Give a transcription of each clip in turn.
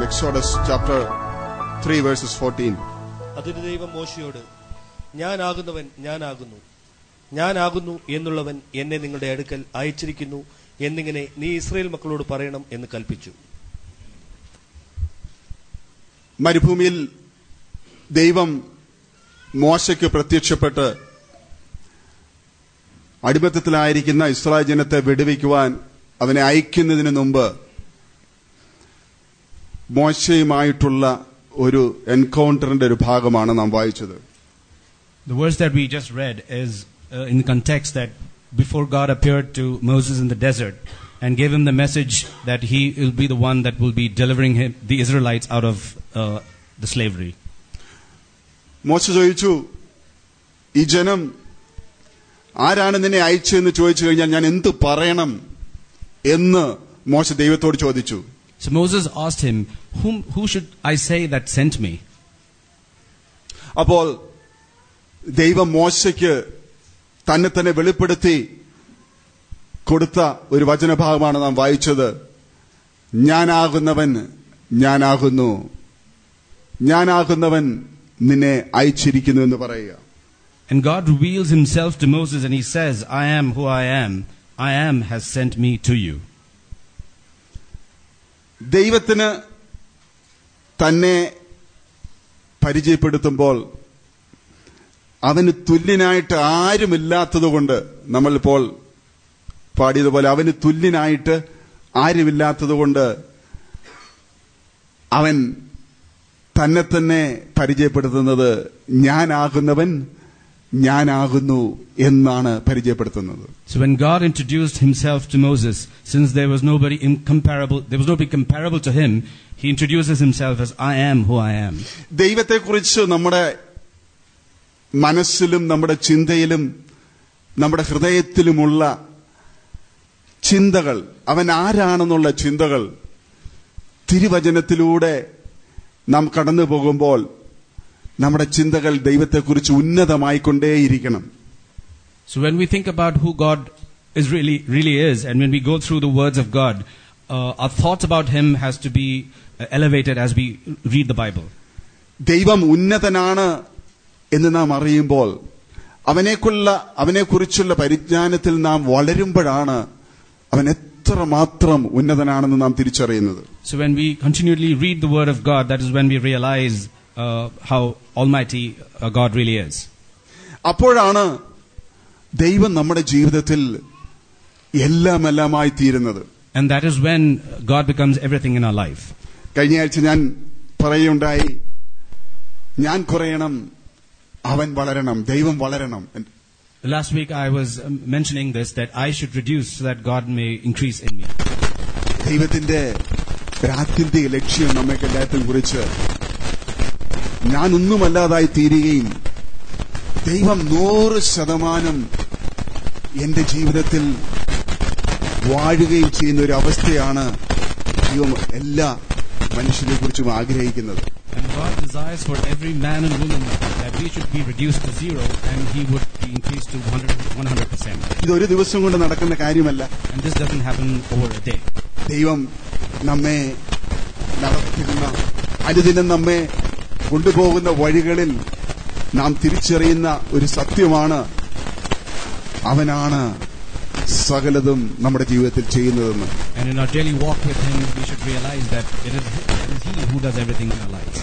Exodus chapter 3, verses 14. അതിന് ദൈവം മോശയോട് ഞാനാകുന്നവൻ ഞാനാകുന്നു ഞാനാകുന്നു എന്നുള്ളവൻ എന്നെ നിങ്ങളുടെ അടുക്കൽ അയച്ചിരിക്കുന്നു എന്നിങ്ങനെ നീ ഇസ്രയേൽ മക്കളോട് പറയണം എന്ന് കൽപ്പിച്ചു മരുഭൂമിയിൽ ദൈവം മോശയ്ക്ക് പ്രത്യക്ഷപ്പെട്ട് അടിമത്തത്തിലായിരിക്കുന്ന ഇസ്രായേൽ ജനത്തെ വെടിവെക്കുവാൻ അവനെ അയക്കുന്നതിന് മുമ്പ് മോശയുമായിട്ടുള്ള ഒരു എൻകൗണ്ടറിന്റെ ഒരു ഭാഗമാണ് നാം വായിച്ചത് The verse that we just read is uh, in context that before God appeared to Moses in the desert and gave him the message that he will be the one that will be delivering him, the Israelites out of uh, the slavery. മോശ ചോദിച്ചു ഈ ജനം ആരാണ് നിന്നെ അയച്ചതെന്ന് ചോദിച്ചു കഴിഞ്ഞാൽ ഞാൻ എന്ത് പറയണം എന്ന് മോശ ദൈവത്തോട് ചോദിച്ചു So Moses asked him, Whom, Who should I say that sent me? അപ്പോൾ ദൈവം മോശയ്ക്ക് തന്നെ തന്നെ വെളിപ്പെടുത്തി കൊടുത്ത ഒരു വചനഭാഗമാണ് നാം വായിച്ചത് ഞാനാകുന്നവൻ ഞാനാകുന്നു ഞാനാകുന്നവൻ നിന്നെ അയച്ചിരിക്കുന്നു എന്ന് പറയുക And God reveals himself to Moses and he says, I am who I am. I am has sent me to you. ദൈവത്തിന് തന്നെ പരിചയപ്പെടുത്തുമ്പോൾ അവന് തുല്യനായിട്ട് ആരുമില്ലാത്തതുകൊണ്ട് നമ്മളിപ്പോൾ പാടിയതുപോലെ അവന് തുല്യനായിട്ട് ആരുമില്ലാത്തതുകൊണ്ട് അവൻ തന്നെ തന്നെ പരിചയപ്പെടുത്തുന്നത് ഞാനാകുന്നവൻ ഞാനാകുന്നു എന്നാണ് പരിചയപ്പെടുത്തുന്നത് So when God introduced himself to Moses, since there was nobody incomparable, there was nobody comparable to him, he introduces himself as I am who I am. ദൈവത്തെക്കുറിച്ച് നമ്മുടെ മനസ്സിലും നമ്മുടെ ചിന്തയിലും നമ്മുടെ ഹൃദയത്തിലുമുള്ള ചിന്തകൾ അവൻ ആരാണെന്നുള്ള ചിന്തകൾ തിരുവചനത്തിലൂടെ നാം കടന്നു പോകുമ്പോൾ നമ്മുടെ ചിന്തകൾ ദൈവത്തെക്കുറിച്ച് ഉന്നതമായിക്കൊണ്ടേയിരിക്കണം So when we think about who God is really really is, and when we go through the words of God, uh, our thoughts about Him has to be uh, elevated as we read the Bible. ദൈവം ഉന്നതനാണ് എന്ന് നാം അറിയുമ്പോൾ അവനെക്കുള്ള അവനെക്കുറിച്ചുള്ള പരിജ്ഞാനത്തിൽ നാം വളരുമ്പോഴാണ് അവൻ എത്രമാത്രം ഉന്നതനാണെന്ന് നാം തിരിച്ചറിയുന്നത് So when we continually read the Word of God, that is when we realize uh, how Almighty uh, God really is. അപ്പോഴാണ് ദൈവം നമ്മുടെ ജീവിതത്തിൽ എല്ലാം എല്ലാമായി തീരുന്നത് And that is when God becomes everything in our life. കഴിഞ്ഞ ആഴ്ച ഞാൻ പറയുണ്ടായി ഞാൻ കുറയണം അവൻ വളരണം ദൈവം വളരണം Last week I was um, mentioning this that I should reduce so that God may increase in me. ദൈവത്തിന്റെ ഒരു ആത്യന്തിക ലക്ഷ്യം നമ്മൾക്ക് എല്ലാത്തിലും കുറിച്ച് ഞാൻ ഒന്നുമല്ലാതായി തീരുകയും ദൈവം നൂറ് ശതമാനം എന്റെ ജീവിതത്തിൽ വാഴുകയും ചെയ്യുന്ന ഒരു അവസ്ഥയാണ് ദൈവം എല്ലാ മനുഷ്യനെ കുറിച്ചും ആഗ്രഹിക്കുന്നത് And God desires for every man and woman that we should be reduced to zero and He would be increased to 100, 100%. ഇതൊരു ദിവസം കൊണ്ട് നടക്കുന്ന കാര്യമല്ല And this doesn't happen over a day. ദൈവം നമ്മെ നടത്തുന്ന അനുദിനം നമ്മെ കൊണ്ടുപോകുന്ന വഴികളിൽ നാം തിരിച്ചറിയുന്ന ഒരു സത്യമാണ് അവനാണ് സകലതും നമ്മുടെ ജീവിതത്തിൽ ചെയ്യുന്നതെന്ന് And in our daily walk with Him, we should realize that it is, it is He who does everything in our lives.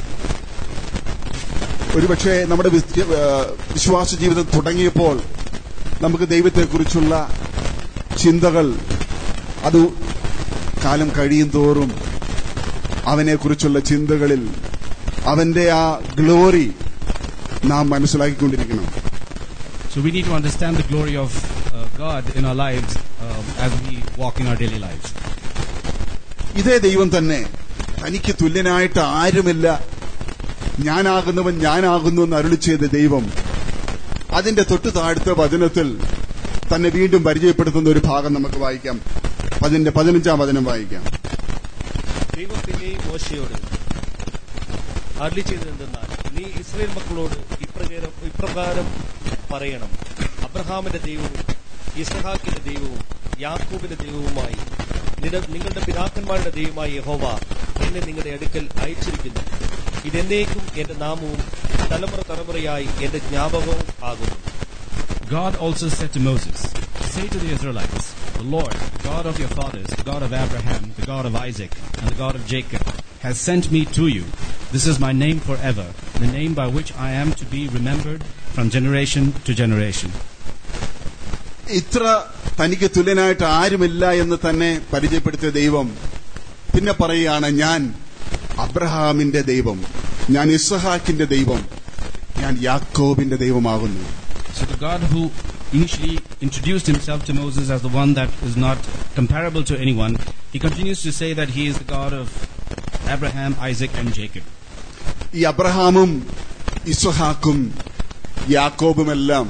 ഒരുപക്ഷെ നമ്മുടെ വിസ്- ആ, വിശ്വാസ ജീവിതം തുടങ്ങിയപ്പോൾ നമുക്ക് ദൈവത്തെക്കുറിച്ചുള്ള ചിന്തകൾ അത് കാലം കഴിയും തോറും അവനെക്കുറിച്ചുള്ള ചിന്തകളിൽ അവന്റെ ആ ഗ്ലോറി നാം മനസ്സിലാക്കിക്കൊണ്ടിരിക്കണം So we need to understand the glory of uh, God in our lives um, as we walk in our daily lives. ഇതേ ദൈവം തന്നെ തനിക്ക് തുല്യനായിട്ട് ആരുമില്ല ഞാനാകുന്നവൻ ഞാനാകുന്നു എന്ന് അരുളി ചെയ്ത ദൈവം അതിന്റെ തൊട്ടു താഴത്തെ വചനത്തിൽ തന്നെ വീണ്ടും പരിചയപ്പെടുത്തുന്ന ഒരു ഭാഗം നമുക്ക് വായിക്കാം അതിന്റെ പതിനഞ്ചാം വചനം വായിക്കാം ദൈവം പിന്നെയും മോശയോട് അരളി ചെയ്തതെന്തെന്നാൽ നീ ഇസ്രയേൽ മക്കളോട് ഇപ്രകാരം ഇപ്രകാരം പറയണം അബ്രഹാമിന്റെ ദൈവവും ഇസ്ഹാക്കിന്റെ ദൈവവും യാക്കൂബിന്റെ ദൈവവുമായി നിന- നിങ്ങളുടെ പിതാക്കന്മാരുടെ ദൈവമായ യഹോവ എന്നെ നിങ്ങളുടെ അടുക്കൽ അയച്ചിരിക്കുന്നു ഇതെന്നേക്കും എന്റെ നാമവും തലമുറ തലമുറയായി എന്റെ ജ്ഞാപകവും ആകുന്നു God also said to Moses, Say to the Israelites, The Lord, the God of your fathers, the God of Abraham, the God of Isaac, and the God of Jacob, has sent me to you. This is my name forever, the name by which I am to be remembered from generation to generation. ഇത്ര തനിക്ക് തുല്യനായിട്ട് ആരുമില്ല എന്ന് തന്നെ പരിചയപ്പെടുത്തിയ ദൈവം പിന്നെ പറയുകയാണ് ഞാൻ അബ്രഹാമിന്റെ ദൈവം ഞാൻ ഇസഹാക്കിന്റെ ദൈവം ഞാൻ യാക്കോബിന്റെ ദൈവമാകുന്നു So the God who initially introduced himself to Moses as the one that is not comparable to anyone, he continues to say that he is the God of Abraham, Isaac, and Jacob. ഈ അബ്രഹാമും ഇസഹാക്കും യാക്കോബുമെല്ലാം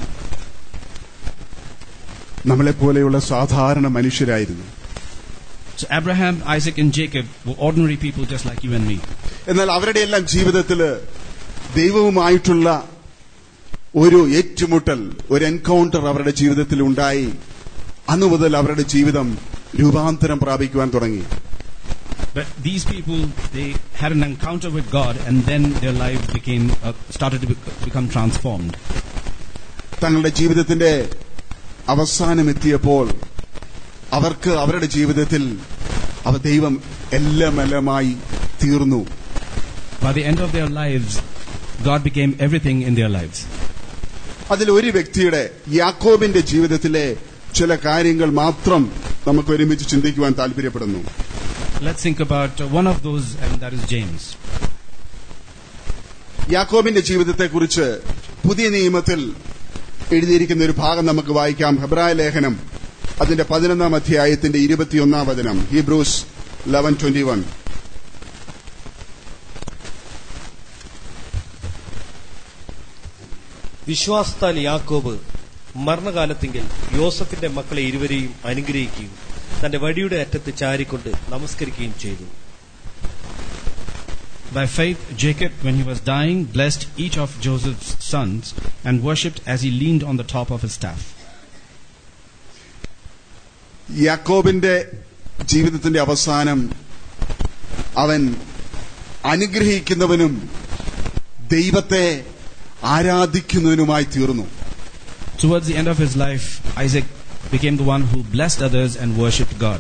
നമ്മളെപ്പോലെയുള്ള സാധാരണ മനുഷ്യരായിരുന്നു So Abraham, Isaac, and Jacob were ordinary people just like you and me. എന്നാൽ അവരുടെ എല്ലാം ജീവിതത്തില് ദൈവവുമായിട്ടുള്ള ഒരു ഏറ്റുമുട്ടൽ ഒരു എൻകൗണ്ടർ അവരുടെ ജീവിതത്തിൽ ഉണ്ടായി അന്നു മുതൽ അവരുടെ ജീവിതം രൂപാന്തരം പ്രാപിക്കുവാൻ തുടങ്ങി But these people, they had an encounter with God, and then their lives became uh, started to bec- become transformed. തങ്ങളുടെ ജീവിതത്തിന്റെ അവസാനം എത്തിയപ്പോൾ അവർക്ക് അവരുടെ ജീവിതത്തിൽ അവ ദൈവം എല്ലാം എല്ലാമായി തീർന്നു By the end of their lives, God became everything in their lives. അതിൽ ഒരു വ്യക്തിയുടെ യാക്കോബിന്റെ ജീവിതത്തിലെ ചില കാര്യങ്ങൾ മാത്രം നമുക്ക് ഒരുമിച്ച് ചിന്തിക്കുവാൻ താല്പര്യപ്പെടുന്നു Let's think about uh, one of those, and that is James. യാക്കോബിന്റെ ജീവിതത്തെക്കുറിച്ച് പുതിയ നിയമത്തിൽ എഴുതിയിരിക്കുന്ന ഒരു ഭാഗം നമുക്ക് വായിക്കാം ഹെബ്രായ ലേഖനം അതിന്റെ പതിനൊന്നാം അധ്യായത്തിന്റെ ഇരുപത്തിയൊന്നാം വചനം ഹീബ്രൂസ് ലെവൻ ട്വന്റി വൺ വിശ്വാസത്താൽ യാക്കോബ് മരണകാലത്തെങ്കിൽ യോസഫിന്റെ മക്കളെ ഇരുവരെയും അനുഗ്രഹിക്കുകയും തന്റെ വടിയുടെ അറ്റത്ത് ചാരിക്കൊണ്ട് നമസ്കരിക്കുകയും ചെയ്തു By faith, Jacob, when he was dying, blessed each of Joseph's sons and worshipped as he leaned on the top of his staff. യാക്കോബിന്റെ ജീവിതത്തിന്റെ അവസാനം അവൻ അനുഗ്രഹിക്കുന്നവനും ദൈവത്തെ ആരാധിക്കുന്നവനുമായി തീർന്നു Towards the end of his life, Isaac became the one who blessed others and worshipped God.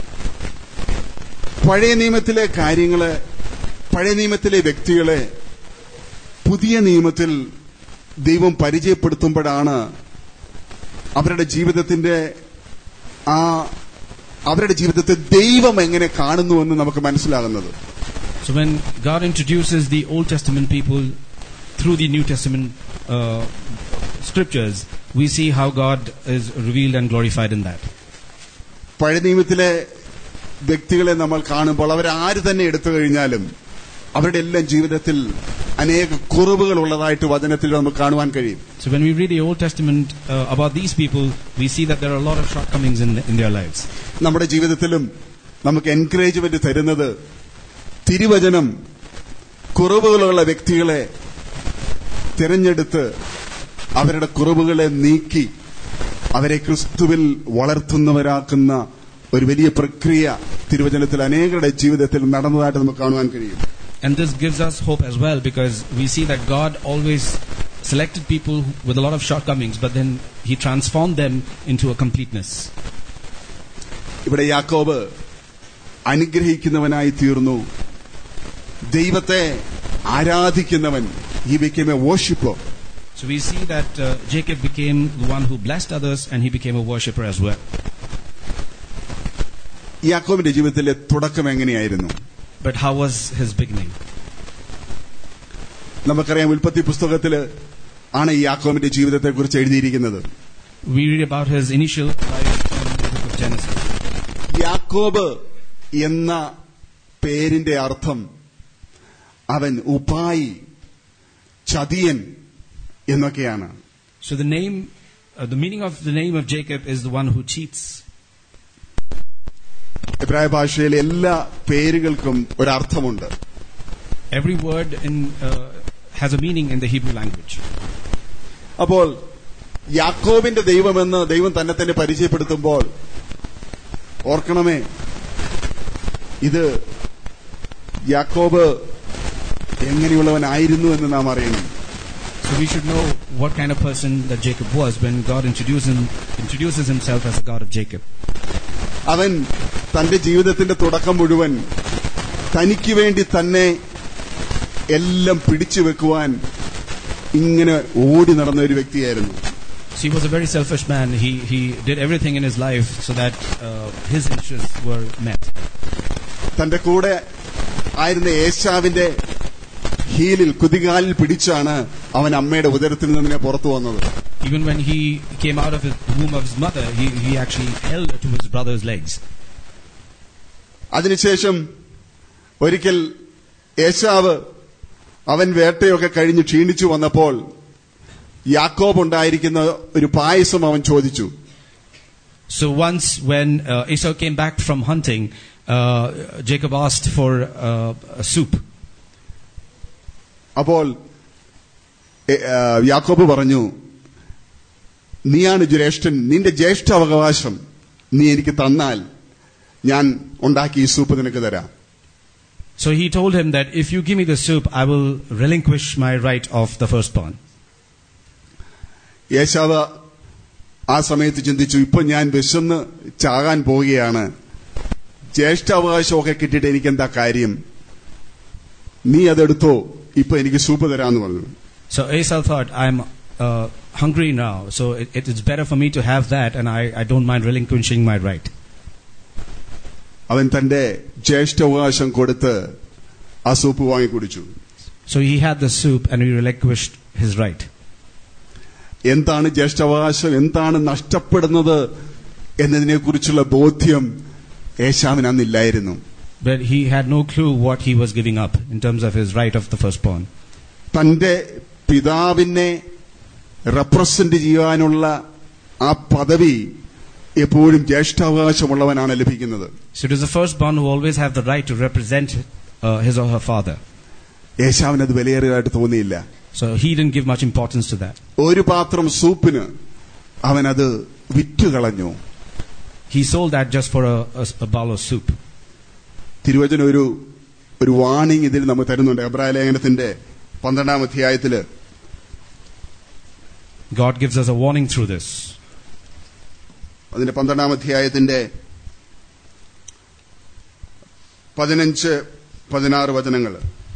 പഴയ നിയമത്തിലെ കാര്യങ്ങള് പഴയ നിയമത്തിലെ വ്യക്തികളെ പുതിയ നിയമത്തിൽ ദൈവം പരിചയപ്പെടുത്തുമ്പോഴാണ് അവരുടെ ജീവിതത്തിന്റെ ആ അവരുടെ ജീവിതത്തെ ദൈവം എങ്ങനെ കാണുന്നുവെന്ന് നമുക്ക് മനസ്സിലാകുന്നത് So when God introduces the Old Testament people through the New Testament uh, scriptures, we see how God is revealed and glorified in that. പഴയ നിയമത്തിലെ വ്യക്തികളെ നമ്മൾ കാണുമ്പോൾ അവരാര് തന്നെ എടുത്തു കഴിഞ്ഞാലും അവരുടെ എല്ലാം ജീവിതത്തിൽ അനേക കുറവുകൾ ഉള്ളതായിട്ട് വചനത്തിൽ നമുക്ക് കാണുവാൻ കഴിയും So when we read the Old Testament uh, about these people, we see that there are a lot of shortcomings in, in their lives. നമ്മുടെ ജീവിതത്തിലും നമുക്ക് എൻകറേജ്മെന്റ് തരുന്നത് തിരുവചനം കുറവുകളുള്ള വ്യക്തികളെ തിരഞ്ഞെടുത്ത് അവരുടെ കുറവുകളെ നീക്കി അവരെ ക്രിസ്തുവിൽ വളർത്തുന്നവരാക്കുന്ന ഒരു വലിയ പ്രക്രിയ തിരുവചനത്തിൽ അനേകരുടെ ജീവിതത്തിൽ നടന്നതായിട്ട് നമുക്ക് കാണുവാൻ കഴിയും And this gives us hope as well because we see that God always selected people with a lot of shortcomings, but then He transformed them into a completeness. ഇവിടെ യാക്കോബ് അനുഗ്രഹിക്കുന്നവനായി തീർന്നു ദൈവത്തെ ആരാധിക്കുന്നവൻ ഈ became a worshipper So we see that uh, Jacob became the one who blessed others and he became a worshipper as well. യാക്കോബിന്റെ ജീവിതത്തിലെ തുടക്കം എങ്ങനെയായിരുന്നു But how was his beginning? നമുക്കറിയാം ഉൽപ്പത്തി പുസ്തകത്തില് ആണ് ഈ യാക്കോബിന്റെ ജീവിതത്തെ കുറിച്ച് എഴുതിയിരിക്കുന്നത് We read about his initial life in the book of Genesis. യാക്കോബ് എന്ന പേരിന്റെ അർത്ഥം അവൻ ഉപായി ചതിയൻ എന്നൊക്കെയാണ് So the name, uh, the meaning of the name of Jacob is the one who cheats. എബ്രായ ഭാഷയിലെ എല്ലാ പേരുകൾക്കും ഒരർത്ഥമുണ്ട് Every word in, uh, has a meaning in the Hebrew language. അപ്പോൾ യാക്കോബിന്റെ ദൈവമെന്ന് ദൈവം തന്നെ തന്നെ പരിചയപ്പെടുത്തുമ്പോൾ ഓർക്കണമേ ഇത് യാക്കോബ് എങ്ങനെയുള്ളവനായിരുന്നു എന്ന് നാം അറിയണം So we should know what kind of person that Jacob was when God introduces, him, introduces himself as the God of Jacob. അവൻ തന്റെ ജീവിതത്തിന്റെ തുടക്കം മുഴുവൻ തനിക്ക് വേണ്ടി തന്നെ എല്ലാം പിടിച്ചു വെക്കുവാൻ ഇങ്ങനെ ഓടി നടന്ന ഒരു വ്യക്തിയായിരുന്നു So he was a very selfish man. He, he did everything in his life so that uh, his interests were met. തന്റെ കൂടെ ആയിരുന്ന ഏശാവിന്റെ ഹീലിൽ കുതികാലിൽ പിടിച്ചാണ് അവൻ അമ്മയുടെ ഉദരത്തിൽ നിന്ന് പുറത്തു വന്നത് Even when he came out of his, the womb of his mother, he, he actually held to his brother's legs. അതിനുശേഷം ഒരിക്കൽ ഏശാവ് അവൻ വേട്ടയൊക്കെ കഴിഞ്ഞ് ക്ഷീണിച്ചു വന്നപ്പോൾ യാക്കോബ് ഉണ്ടായിരിക്കുന്ന ഒരു പായസം അവൻ ചോദിച്ചു So once when uh, Esau came back from hunting, uh, Jacob asked for uh, a soup. അപ്പോൾ എ- ആ, യാക്കോബ് പറഞ്ഞു നീയാണ് ജ്യേഷ്ഠൻ നിന്റെ ജ്യേഷ്ഠ അവകാശം നീ എനിക്ക് തന്നാൽ ഞാൻ ഉണ്ടാക്കി ഈ സൂപ്പ് നിനക്ക് തരാം So he told him that if you give me the soup, I will relinquish my right of the firstborn. യേശാവ് ആ സമയത്ത് ചിന്തിച്ചു ഇപ്പൊ ഞാൻ വിശന്ന് ചാകാൻ പോവുകയാണ് ജ്യേഷ്ഠാവകാശമൊക്കെ കിട്ടിയിട്ട് എനിക്ക് എന്താ കാര്യം നീ അതെടുത്തോ ഇപ്പൊ എനിക്ക് സൂപ്പ് തരാന്ന് പറഞ്ഞു So Esau thought, I'm uh, hungry now, so it, it is better for me to have that, and I, I don't mind relinquishing my right. അവൻ തന്റെ ജ്യേഷ്ഠാവകാശം കൊടുത്ത് ആ സൂപ്പ് വാങ്ങി കുടിച്ചു So he had the soup and he relinquished his right. എന്താണ് ജ്യേഷ്ഠാവകാശം എന്താണ് നഷ്ടപ്പെടുന്നത് എന്നതിനെക്കുറിച്ചുള്ള ബോധ്യം ഏശാവിന് അന്നില്ലായിരുന്നു But he had no clue what he was giving up in terms of his right of the firstborn. തന്റെ പിതാവിനെ റെപ്രസെന്റ് ചെയ്യാനുള്ള ആ പദവി എപ്പോഴും ജ്യേഷ്ഠാവകാശമുള്ളവനാണ് ലഭിക്കുന്നത് So it is the firstborn who always have the right to represent uh, his or her father. യേശാവിന് അത് വിലയേറിയതായിട്ട് തോന്നിയില്ല So he didn't give much importance to that. ഒരു പാത്രം സൂപ്പിന് അവനത് വിറ്റുകളഞ്ഞു He sold that just for a, a, a bowl of soup. തിരുവചനം ഒരു ഒരു warning ഇതിൽ നമുക്ക് തരുന്നുണ്ട് എബ്രായ ലേഖനത്തിന്റെ പന്ത്രണ്ടാം അധ്യായത്തില് God gives us a warning through this. അതിന്റെ പന്ത്രണ്ടാം അധ്യായത്തിന്റെ പതിനഞ്ച് പതിനാറ് വചനങ്ങൾ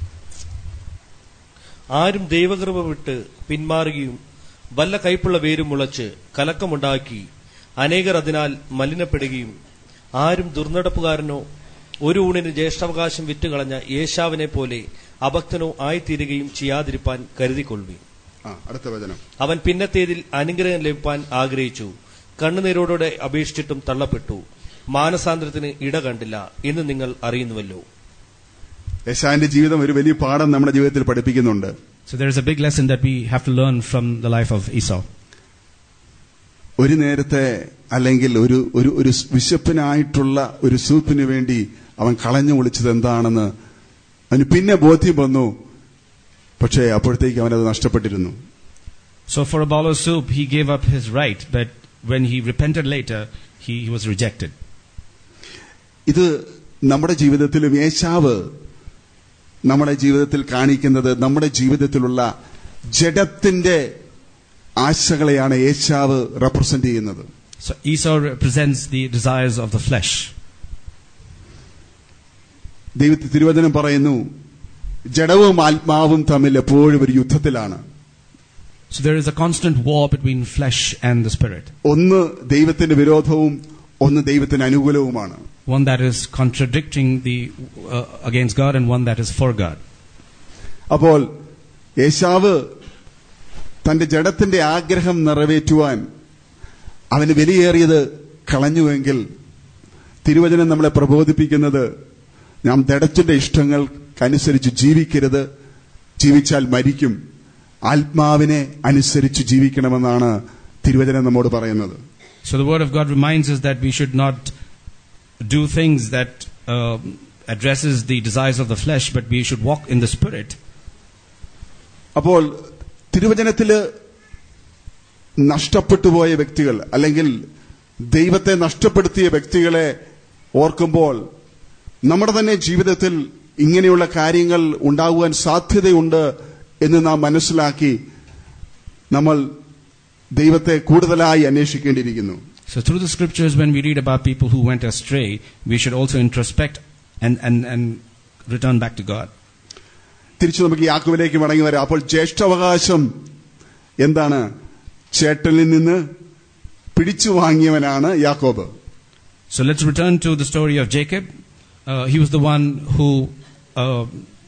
ആരും ദൈവകൃപ വിട്ട് പിന്മാറുകയും വല്ല കൈപ്പുള്ള വേരും മുളച്ച് കലക്കമുണ്ടാക്കി അനേകർ അതിനാൽ മലിനപ്പെടുകയും ആരും ദുർനടപ്പുകാരനോ ഒരു ഊണിന് ജ്യേഷ്ഠാവകാശം വിറ്റുകളഞ്ഞ യേശാവിനെ പോലെ അഭക്തനോ ആയിത്തീരുകയും ചെയ്യാതിരിപ്പാൻ കരുതിക്കൊള്ളുകയും ആ അടുത്ത വചനം അവൻ പിന്നത്തേതിൽ അനുഗ്രഹം ലഭിപ്പാൻ ആഗ്രഹിച്ചു കണ്ണുനീരോടെ അപേക്ഷിച്ചിട്ടും തള്ളപ്പെട്ടു മാനസാന്തരത്തിന് ഇട കണ്ടില്ല എന്ന് നിങ്ങൾ അറിയുന്നുവല്ലോ യശാന്റെ ജീവിതം ഒരു വലിയ പാഠം നമ്മുടെ ജീവിതത്തിൽ പഠിപ്പിക്കുന്നുണ്ട് So there is a big lesson that we have to learn from the life of Esau. ഒരു നേരത്തെ അല്ലെങ്കിൽ ഒരു ഒരു ഒരു വിശപ്പിനായിട്ടുള്ള ഒരു സൂപ്പിന് വേണ്ടി അവൻ കളഞ്ഞു വിളിച്ചത് എന്താണെന്ന് അവന് പിന്നെ ബോധ്യം വന്നു പക്ഷേ അപ്പോഴത്തേക്ക് അവനത് നഷ്ടപ്പെട്ടിരുന്നു So for a bowl of soup, he gave up his right, but when he repented later, he, he was rejected. ഇത് നമ്മുടെ ജീവിതത്തിലും യേശാവ് നമ്മുടെ ജീവിതത്തിൽ കാണിക്കുന്നത് നമ്മുടെ ജീവിതത്തിലുള്ള ജഡത്തിന്റെ ആശകളെയാണ് യേശാവ് റെപ്രസെന്റ് ചെയ്യുന്നത് So Esau represents the desires of the flesh. ദൈവത്തിൽ തിരുവചനം പറയുന്നു ജഡവും ആത്മാവും തമ്മിൽ എപ്പോഴും ഒരു യുദ്ധത്തിലാണ് So there is a constant war between flesh and the spirit. ഒന്ന് ദൈവത്തിന്റെ വിരോധവും ഒന്ന് ദൈവത്തിന് അനുകൂലവുമാണ് One that is contradicting the uh, against God and one that is for God. അപ്പോൾ യേശാവ് തന്റെ ജഡത്തിന്റെ ആഗ്രഹം നിറവേറ്റുവാൻ അവന് വിലയേറിയത് കളഞ്ഞുവെങ്കിൽ തിരുവചനം നമ്മളെ പ്രബോധിപ്പിക്കുന്നത് നാം ജഡത്തിന്റെ ഇഷ്ടങ്ങൾക്കനുസരിച്ച് ജീവിക്കരുത് ജീവിച്ചാൽ മരിക്കും ആത്മാവിനെ അനുസരിച്ച് ജീവിക്കണമെന്നാണ് തിരുവചനം നമ്മോട് പറയുന്നത് So the word of God reminds us that we should not do things that uh, addresses the desires of the flesh, but we should walk in the spirit. അപ്പോൾ തിരുവചനത്തില് നഷ്ടപ്പെട്ടു പോയ വ്യക്തികൾ അല്ലെങ്കിൽ ദൈവത്തെ നഷ്ടപ്പെടുത്തിയ വ്യക്തികളെ ഓർക്കുമ്പോൾ നമ്മുടെ തന്നെ ജീവിതത്തിൽ ഇങ്ങനെയുള്ള കാര്യങ്ങൾ ഉണ്ടാകുവാൻ സാധ്യതയുണ്ട് എന്ന് നാം മനസ്സിലാക്കി നമ്മൾ ദൈവത്തെ കൂടുതലായി അന്വേഷിക്കേണ്ടിയിരിക്കുന്നു So through the scriptures, when we read about people who went astray, we should also introspect and, and, and return back to God. തിരിച്ചു നമുക്ക് യാക്കോബിലേക്ക് മടങ്ങി വരാം അപ്പോൾ ജ്യേഷ്ഠാവകാശം എന്താണ് ചേട്ടനിൽ നിന്ന് പിടിച്ചു വാങ്ങിയവനാണ് യാക്കോബ് So let's return to the story of Jacob. Uh, he was the one who uh,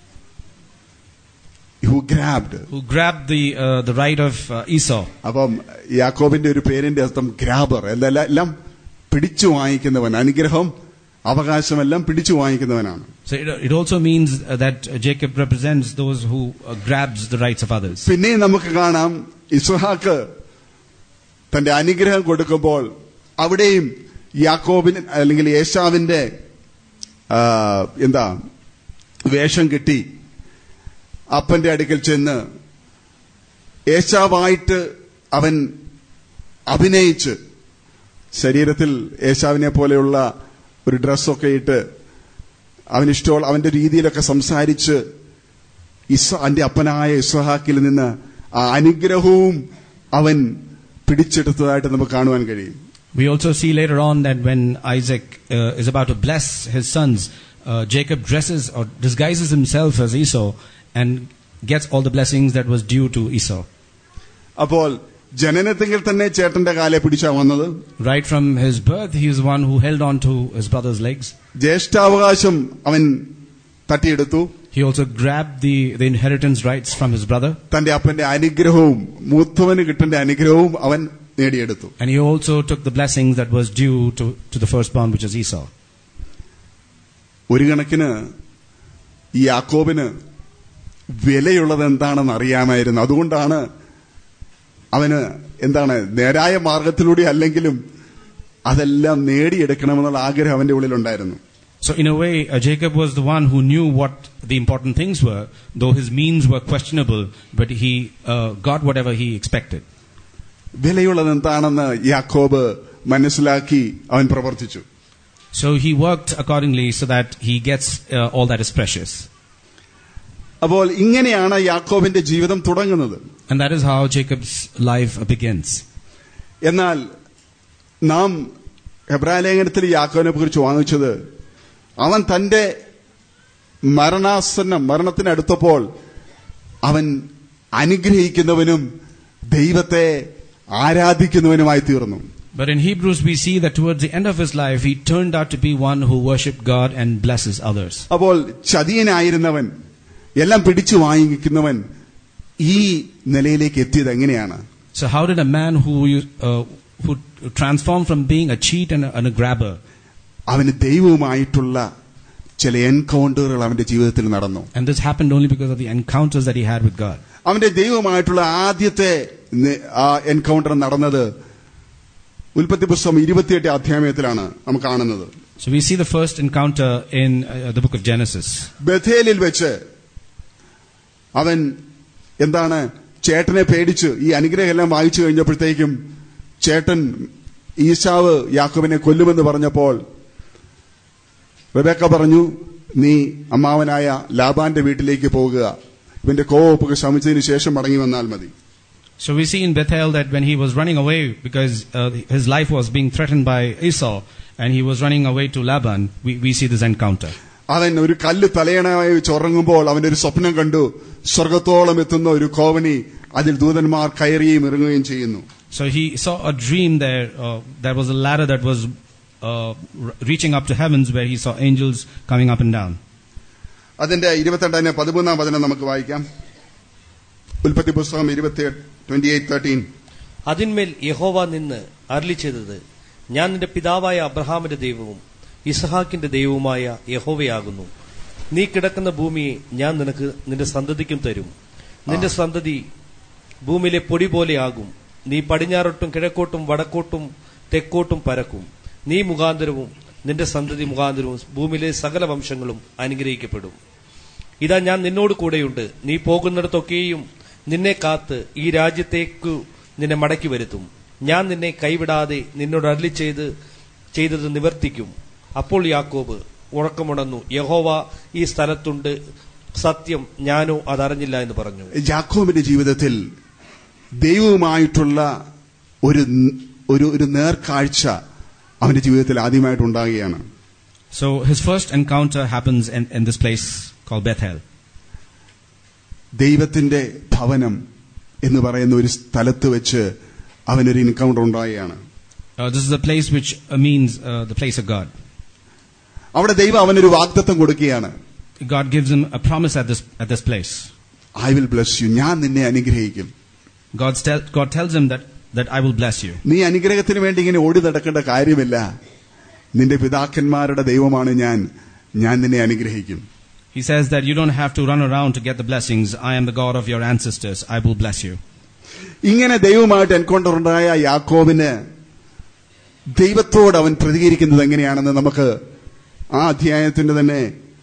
who grabbed who grabbed the uh, the right of uh, Esau. അപ്പം യാക്കോബിന്റെ ഒരു പേരിന്റെ അർത്ഥം ഗ്രാബർ എല്ലാം എല്ലാം പിടിച്ചു വാങ്ങിക്കുന്നവൻ അനുഗ്രഹം അവകാശമെല്ലാം പിടിച്ചു വാങ്ങിക്കുന്നവനാണ് So it, it also means uh, that uh, Jacob represents those who uh, grabs the rights of others. പിന്നെയും നമുക്ക് കാണാം ഇസ്ഹാക്ക് തന്റെ അനുഗ്രഹം കൊടുക്കുമ്പോൾ അവിടെയും യാക്കോബിന് അല്ലെങ്കിൽ യേശാവിന്റെ ആ, എന്താ വേഷം കിട്ടി അപ്പന്റെ അടുക്കൽ ചെന്ന് ഏശാവായിട്ട് അവൻ അഭിനയിച്ച് ശരീരത്തിൽ ഏശാവിനെ പോലെയുള്ള ഒരു ഡ്രസ്സൊക്കെ ഇട്ട് അവനിഷ്ടമുള്ള അവന്റെ രീതിയിലൊക്കെ സംസാരിച്ച് ഇസ അന്റെ അപ്പനായ ഇസ്ഹാക്കിൽ നിന്ന് ആ അനുഗ്രഹവും അവൻ പിടിച്ചെടുത്തതായിട്ട് നമുക്ക് കാണുവാൻ കഴിയും We also see later on that when Isaac uh, is about to bless his sons, uh, Jacob dresses or disguises himself as Esau and gets all the blessings that was due to Esau. അപ്പോൾ ജനനത്തെങ്കിൽ തന്നെ ചേട്ടന്റെ കാലെ പിടിച്ചാ വന്നത് Right from his birth, he is the one who held on to his brother's legs. ജ്യേഷ്ഠാവകാശം അവൻ തട്ടിയെടുത്തു He also grabbed the, the inheritance rights from his brother. തന്റെ അപ്പന്റെ അനുഗ്രഹവും മൂത്തവന് കിട്ടേണ്ട അനുഗ്രഹവും അവൻ നേടിയെടുത്തു And he also took the blessings that was due to, to the firstborn, which is Esau. ഒരു കണക്കിന് ഈ യാക്കോബിന് വിലയുള്ളത് എന്താണെന്ന് അറിയാമായിരുന്നു അതുകൊണ്ടാണ് അവന് എന്താണ് നേരായ മാർഗത്തിലൂടെ അല്ലെങ്കിലും അതെല്ലാം നേടിയെടുക്കണമെന്നുള്ള ആഗ്രഹം അവന്റെ ഉള്ളിലുണ്ടായിരുന്നു So in a way, uh, Jacob was the one who knew what the important things were, though his means were questionable, but he uh, got whatever he expected. വിലയുള്ളത് എന്താണെന്ന് യാക്കോബ് മനസ്സിലാക്കി അവൻ പ്രവർത്തിച്ചു So he worked accordingly so that he gets uh, all that is precious. അപ്പോൾ ഇങ്ങനെയാണ് യാക്കോബിന്റെ ജീവിതം തുടങ്ങുന്നത് And that is how Jacob's life begins. എന്നാൽ നാം ഹെബ്രാലേഖനത്തിൽ യാക്കോബിനെ കുറിച്ച് വാങ്ങിച്ചത് അവൻ തന്റെ മരണാസന്നം മരണത്തിനടുത്തപ്പോൾ അവൻ അനുഗ്രഹിക്കുന്നവനും ദൈവത്തെ ആരാധിക്കുന്നവനുമായി തീർന്നു But in Hebrews, we see that towards the end of his life, he turned out to be one who worshipped God and blesses others. അപ്പോൾ ചതിയനായിരുന്നവൻ എല്ലാം പിടിച്ചു വാങ്ങിക്കുന്നവൻ ഈ നിലയിലേക്ക് എത്തിയത് എങ്ങനെയാണ് So how did a man who, uh, who transformed from being a cheat and a, and a grabber, അവന് ദൈവവുമായിട്ടുള്ള ചില എൻകൗണ്ടറുകൾ അവന്റെ ജീവിതത്തിൽ നടന്നു and this happened only because of the encounters that he had with God. അവന്റെ ദൈവവുമായിട്ടുള്ള ആദ്യത്തെ നി- ആ എൻകൗണ്ടർ നടന്നത് ഉൽപ്പത്തി പുസ്തകം ഇരുപത്തിയെട്ട് അധ്യായത്തിലാണ് നമുക്ക് കാണുന്നത് So we see the first encounter in uh, the book of Genesis. ബഥേലിൽ വെച്ച് അവൻ എന്താണ് ചേട്ടനെ പേടിച്ച് ഈ അനുഗ്രഹം എല്ലാം വായിച്ചു കഴിഞ്ഞപ്പോഴത്തേക്കും ചേട്ടൻ ഈശാവ് യാക്കോബിനെ കൊല്ലുമെന്ന് പറഞ്ഞപ്പോൾ റബേക്ക പറഞ്ഞു നീ അമ്മാവനായ ലാബാന്റെ വീട്ടിലേക്ക് പോകുക ഇവന്റെ കോവൊപ്പൊക്കെ ശമിച്ചതിന് ശേഷം മടങ്ങി വന്നാൽ മതി So we see in Bethel that when he was running away because uh, his life was being threatened by Esau and he was running away to Laban, we, we see this encounter. അവൻ ഒരു കല്ല് തലയണമായി ചൊറങ്ങുമ്പോൾ അവന്റെ ഒരു സ്വപ്നം കണ്ടു സ്വർഗത്തോളം എത്തുന്ന ഒരു കോവണി അതിൽ ദൂതന്മാർ കയറുകയും ഇറങ്ങുകയും ചെയ്യുന്നു So he saw a dream there. Uh, there was a ladder that was uh, r- reaching up to heavens where he saw angels coming up and down. അതിന്റെ ഇരുപത്തിരണ്ടിന് പതിമൂന്നാം വചനം നമുക്ക് വായിക്കാം ഉൽപ്പത്തി പുസ്തകം ഇരുപത്തി ട്വന്റി എയ്റ്റ് തേർട്ടീൻ അതിന്മേൽ യഹോവ നിന്ന് അരളി ചെയ്തത് ഞാൻ നിന്റെ പിതാവായ അബ്രഹാമിന്റെ ദൈവവും ഇസഹാക്കിന്റെ ദൈവവുമായ യഹോവയാകുന്നു നീ കിടക്കുന്ന ഭൂമിയെ ഞാൻ നിനക്ക് നിന്റെ സന്തതിക്കും തരും നിന്റെ സന്തതി ഭൂമിയിലെ പൊടി പോലെയാകും നീ പടിഞ്ഞാറോട്ടും കിഴക്കോട്ടും വടക്കോട്ടും തെക്കോട്ടും പരക്കും നീ മുഖാന്തരവും നിന്റെ സന്തതി മുഖാന്തരവും ഭൂമിയിലെ സകല വംശങ്ങളും അനുഗ്രഹിക്കപ്പെടും ഇതാ ഞാൻ നിന്നോട് കൂടെയുണ്ട് നീ പോകുന്നിടത്തൊക്കെയും നിന്നെ കാത്ത് ഈ രാജ്യത്തേക്കു നിന്നെ മടക്കി വരുത്തും ഞാൻ നിന്നെ കൈവിടാതെ നിന്നോട് അരളി ചെയ്ത് ചെയ്തത് നിവർത്തിക്കും അപ്പോൾ യാക്കോബ് ഉറക്കമുണർന്നു യഹോവ ഈ സ്ഥലത്തുണ്ട് സത്യം ഞാനോ അതറിഞ്ഞില്ല എന്ന് പറഞ്ഞു ജാക്കോബിന്റെ ജീവിതത്തിൽ ദൈവവുമായിട്ടുള്ള ഒരു ഒരു ഒരു നേർക്കാഴ്ച അവന്റെ ജീവിതത്തിൽ ആദ്യമായിട്ട് ഉണ്ടാകുകയാണ് So his first encounter happens in, in this place called Bethel. ദൈവത്തിന്റെ ഭവനം എന്ന് പറയുന്ന ഒരു സ്ഥലത്ത് വെച്ച് അവനൊരു എൻകൗണ്ടർ ഉണ്ടാകുകയാണ് Uh, this is the place which uh, means uh, the place of God. അവിടെ ദൈവം അവനൊരു വാഗ്ദത്തം കൊടുക്കുകയാണ് God gives him a promise at this, at this place. I will bless you ഞാൻ നിന്നെ അനുഗ്രഹിക്കും God, tell, God tells him that, that I will bless you. നീ അനുഗ്രഹത്തിന് വേണ്ടി ഇങ്ങനെ ഓടി നടക്കേണ്ട കാര്യമില്ല നിന്റെ പിതാക്കന്മാരുടെ ദൈവമാണ് ഞാൻ ഞാൻ നിന്നെ അനുഗ്രഹിക്കും He says that you don't have to run around to get the blessings. I am the God of your ancestors. I will bless you. ഇങ്ങനെ ദൈവമായിട്ട് എൻകൗണ്ടർ ഉണ്ടായ യാക്കോബിന് ദൈവത്തോട് അവൻ പ്രതികരിക്കുന്നത് എങ്ങനെയാണെന്ന് നമുക്ക് ആ അധ്യായത്തിന്റെ തന്നെ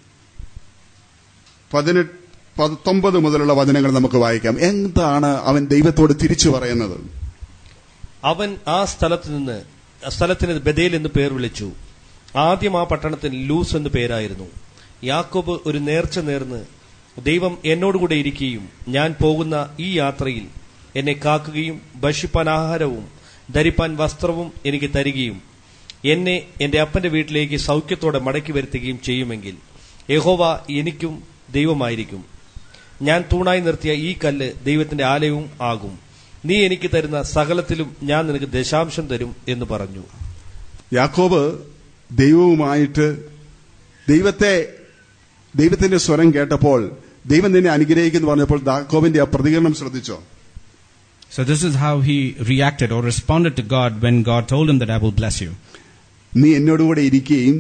പതിനെട്ട് പത്തൊമ്പത് മുതലുള്ള വചനങ്ങൾ നമുക്ക് വായിക്കാം എന്താണ് അവൻ ദൈവത്തോട് തിരിച്ചു പറയുന്നത് അവൻ ആ സ്ഥലത്ത് നിന്ന് ആ സ്ഥലത്തിന് ബദേൽ എന്ന് പേർ വിളിച്ചു ആദ്യം ആ പട്ടണത്തിന് ലൂസ് എന്ന് പേരായിരുന്നു യാക്കോബ് ഒരു നേർച്ച നേർന്ന് ദൈവം എന്നോടുകൂടെ ഇരിക്കുകയും ഞാൻ പോകുന്ന ഈ യാത്രയിൽ എന്നെ കാക്കുകയും ഭക്ഷിപ്പാൻ ആഹാരവും ധരിപ്പാൻ വസ്ത്രവും എനിക്ക് തരികയും എന്നെ എന്റെ അപ്പന്റെ വീട്ടിലേക്ക് സൗഖ്യത്തോടെ മടക്കി വരുത്തുകയും ചെയ്യുമെങ്കിൽ യഹോവ എനിക്കും ദൈവമായിരിക്കും ഞാൻ തൂണായി നിർത്തിയ ഈ കല്ല് ദൈവത്തിന്റെ ആലയവും ആകും നീ എനിക്ക് തരുന്ന സകലത്തിലും ഞാൻ നിനക്ക് ദശാംശം തരും എന്ന് പറഞ്ഞു യാക്കോബ് ദൈവവുമായിട്ട് ദൈവത്തെ ദൈവത്തിന്റെ സ്വരം കേട്ടപ്പോൾ ദൈവം നിന്നെ അനുഗ്രഹിക്കുന്നു പറഞ്ഞപ്പോൾ യാക്കോബിന്റെ ആ പ്രതികരണം ശ്രദ്ധിച്ചോ So this is how he reacted or responded to God when God told him that I will bless you. നീ എന്നോടുകൂടെ ഇരിക്കുകയും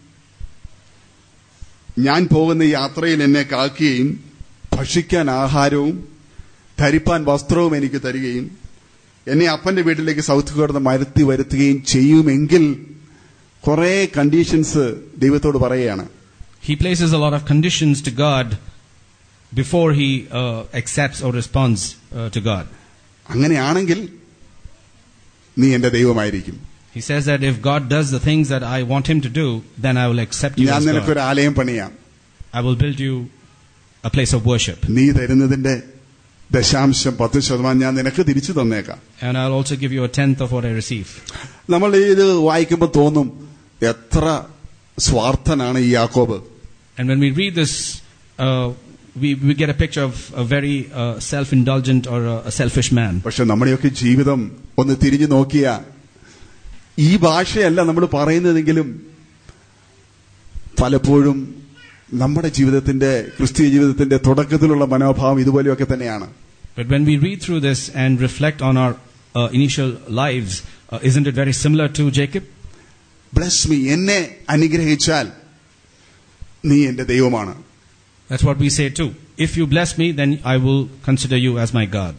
ഞാൻ പോകുന്ന യാത്രയിൽ എന്നെ കാക്കുകയും ഭക്ഷിക്കാൻ ആഹാരവും ധരിപ്പാൻ വസ്ത്രവും എനിക്ക് തരികയും എന്നെ അപ്പന്റെ വീട്ടിലേക്ക് സൗത്ത് കോടതി മരത്തി വരുത്തുകയും ചെയ്യുമെങ്കിൽ കുറെ കണ്ടീഷൻസ് ദൈവത്തോട് പറയുകയാണ് He places a lot of conditions to God before he uh, accepts or responds uh, to God. അങ്ങനെയാണെങ്കിൽ നീ എന്റെ ദൈവമായിരിക്കും He says that if God does the things that I want him to do, then I will accept you ഞാൻ as God. നിനക്കൊരു ആലയം പണിയാം I will build you a place of worship. നീ തരുന്നതിന്റെ ദശാംശം പത്ത് ശതമാനം ഞാൻ നിനക്ക് തിരിച്ചു തന്നേക്കാം And I'll also give you a tenth of what I receive. നമ്മൾ ഇത് വായിക്കുമ്പോൾ തോന്നും എത്ര സ്വാർത്ഥനാണ് ഈ യാക്കോബ് And when we read this, uh, we, we get a picture of a very uh, self indulgent or a, a selfish man. പക്ഷെ നമ്മുടെയൊക്കെ ജീവിതം ഒന്ന് തിരിഞ്ഞു നോക്കിയ ഈ ഭാഷയല്ല നമ്മൾ പറയുന്നതെങ്കിലും പലപ്പോഴും നമ്മുടെ ജീവിതത്തിന്റെ ക്രിസ്തീയ ജീവിതത്തിന്റെ തുടക്കത്തിലുള്ള മനോഭാവം ഇതുപോലെയൊക്കെ തന്നെയാണ് But when we read through this and reflect on our uh, initial lives, uh, isn't it very similar to Jacob? Bless me എന്നെ അനുഗ്രഹിച്ചാൽ നീ എന്റെ ദൈവമാണ് That's what we say too. If you bless me, then I will consider you as my God.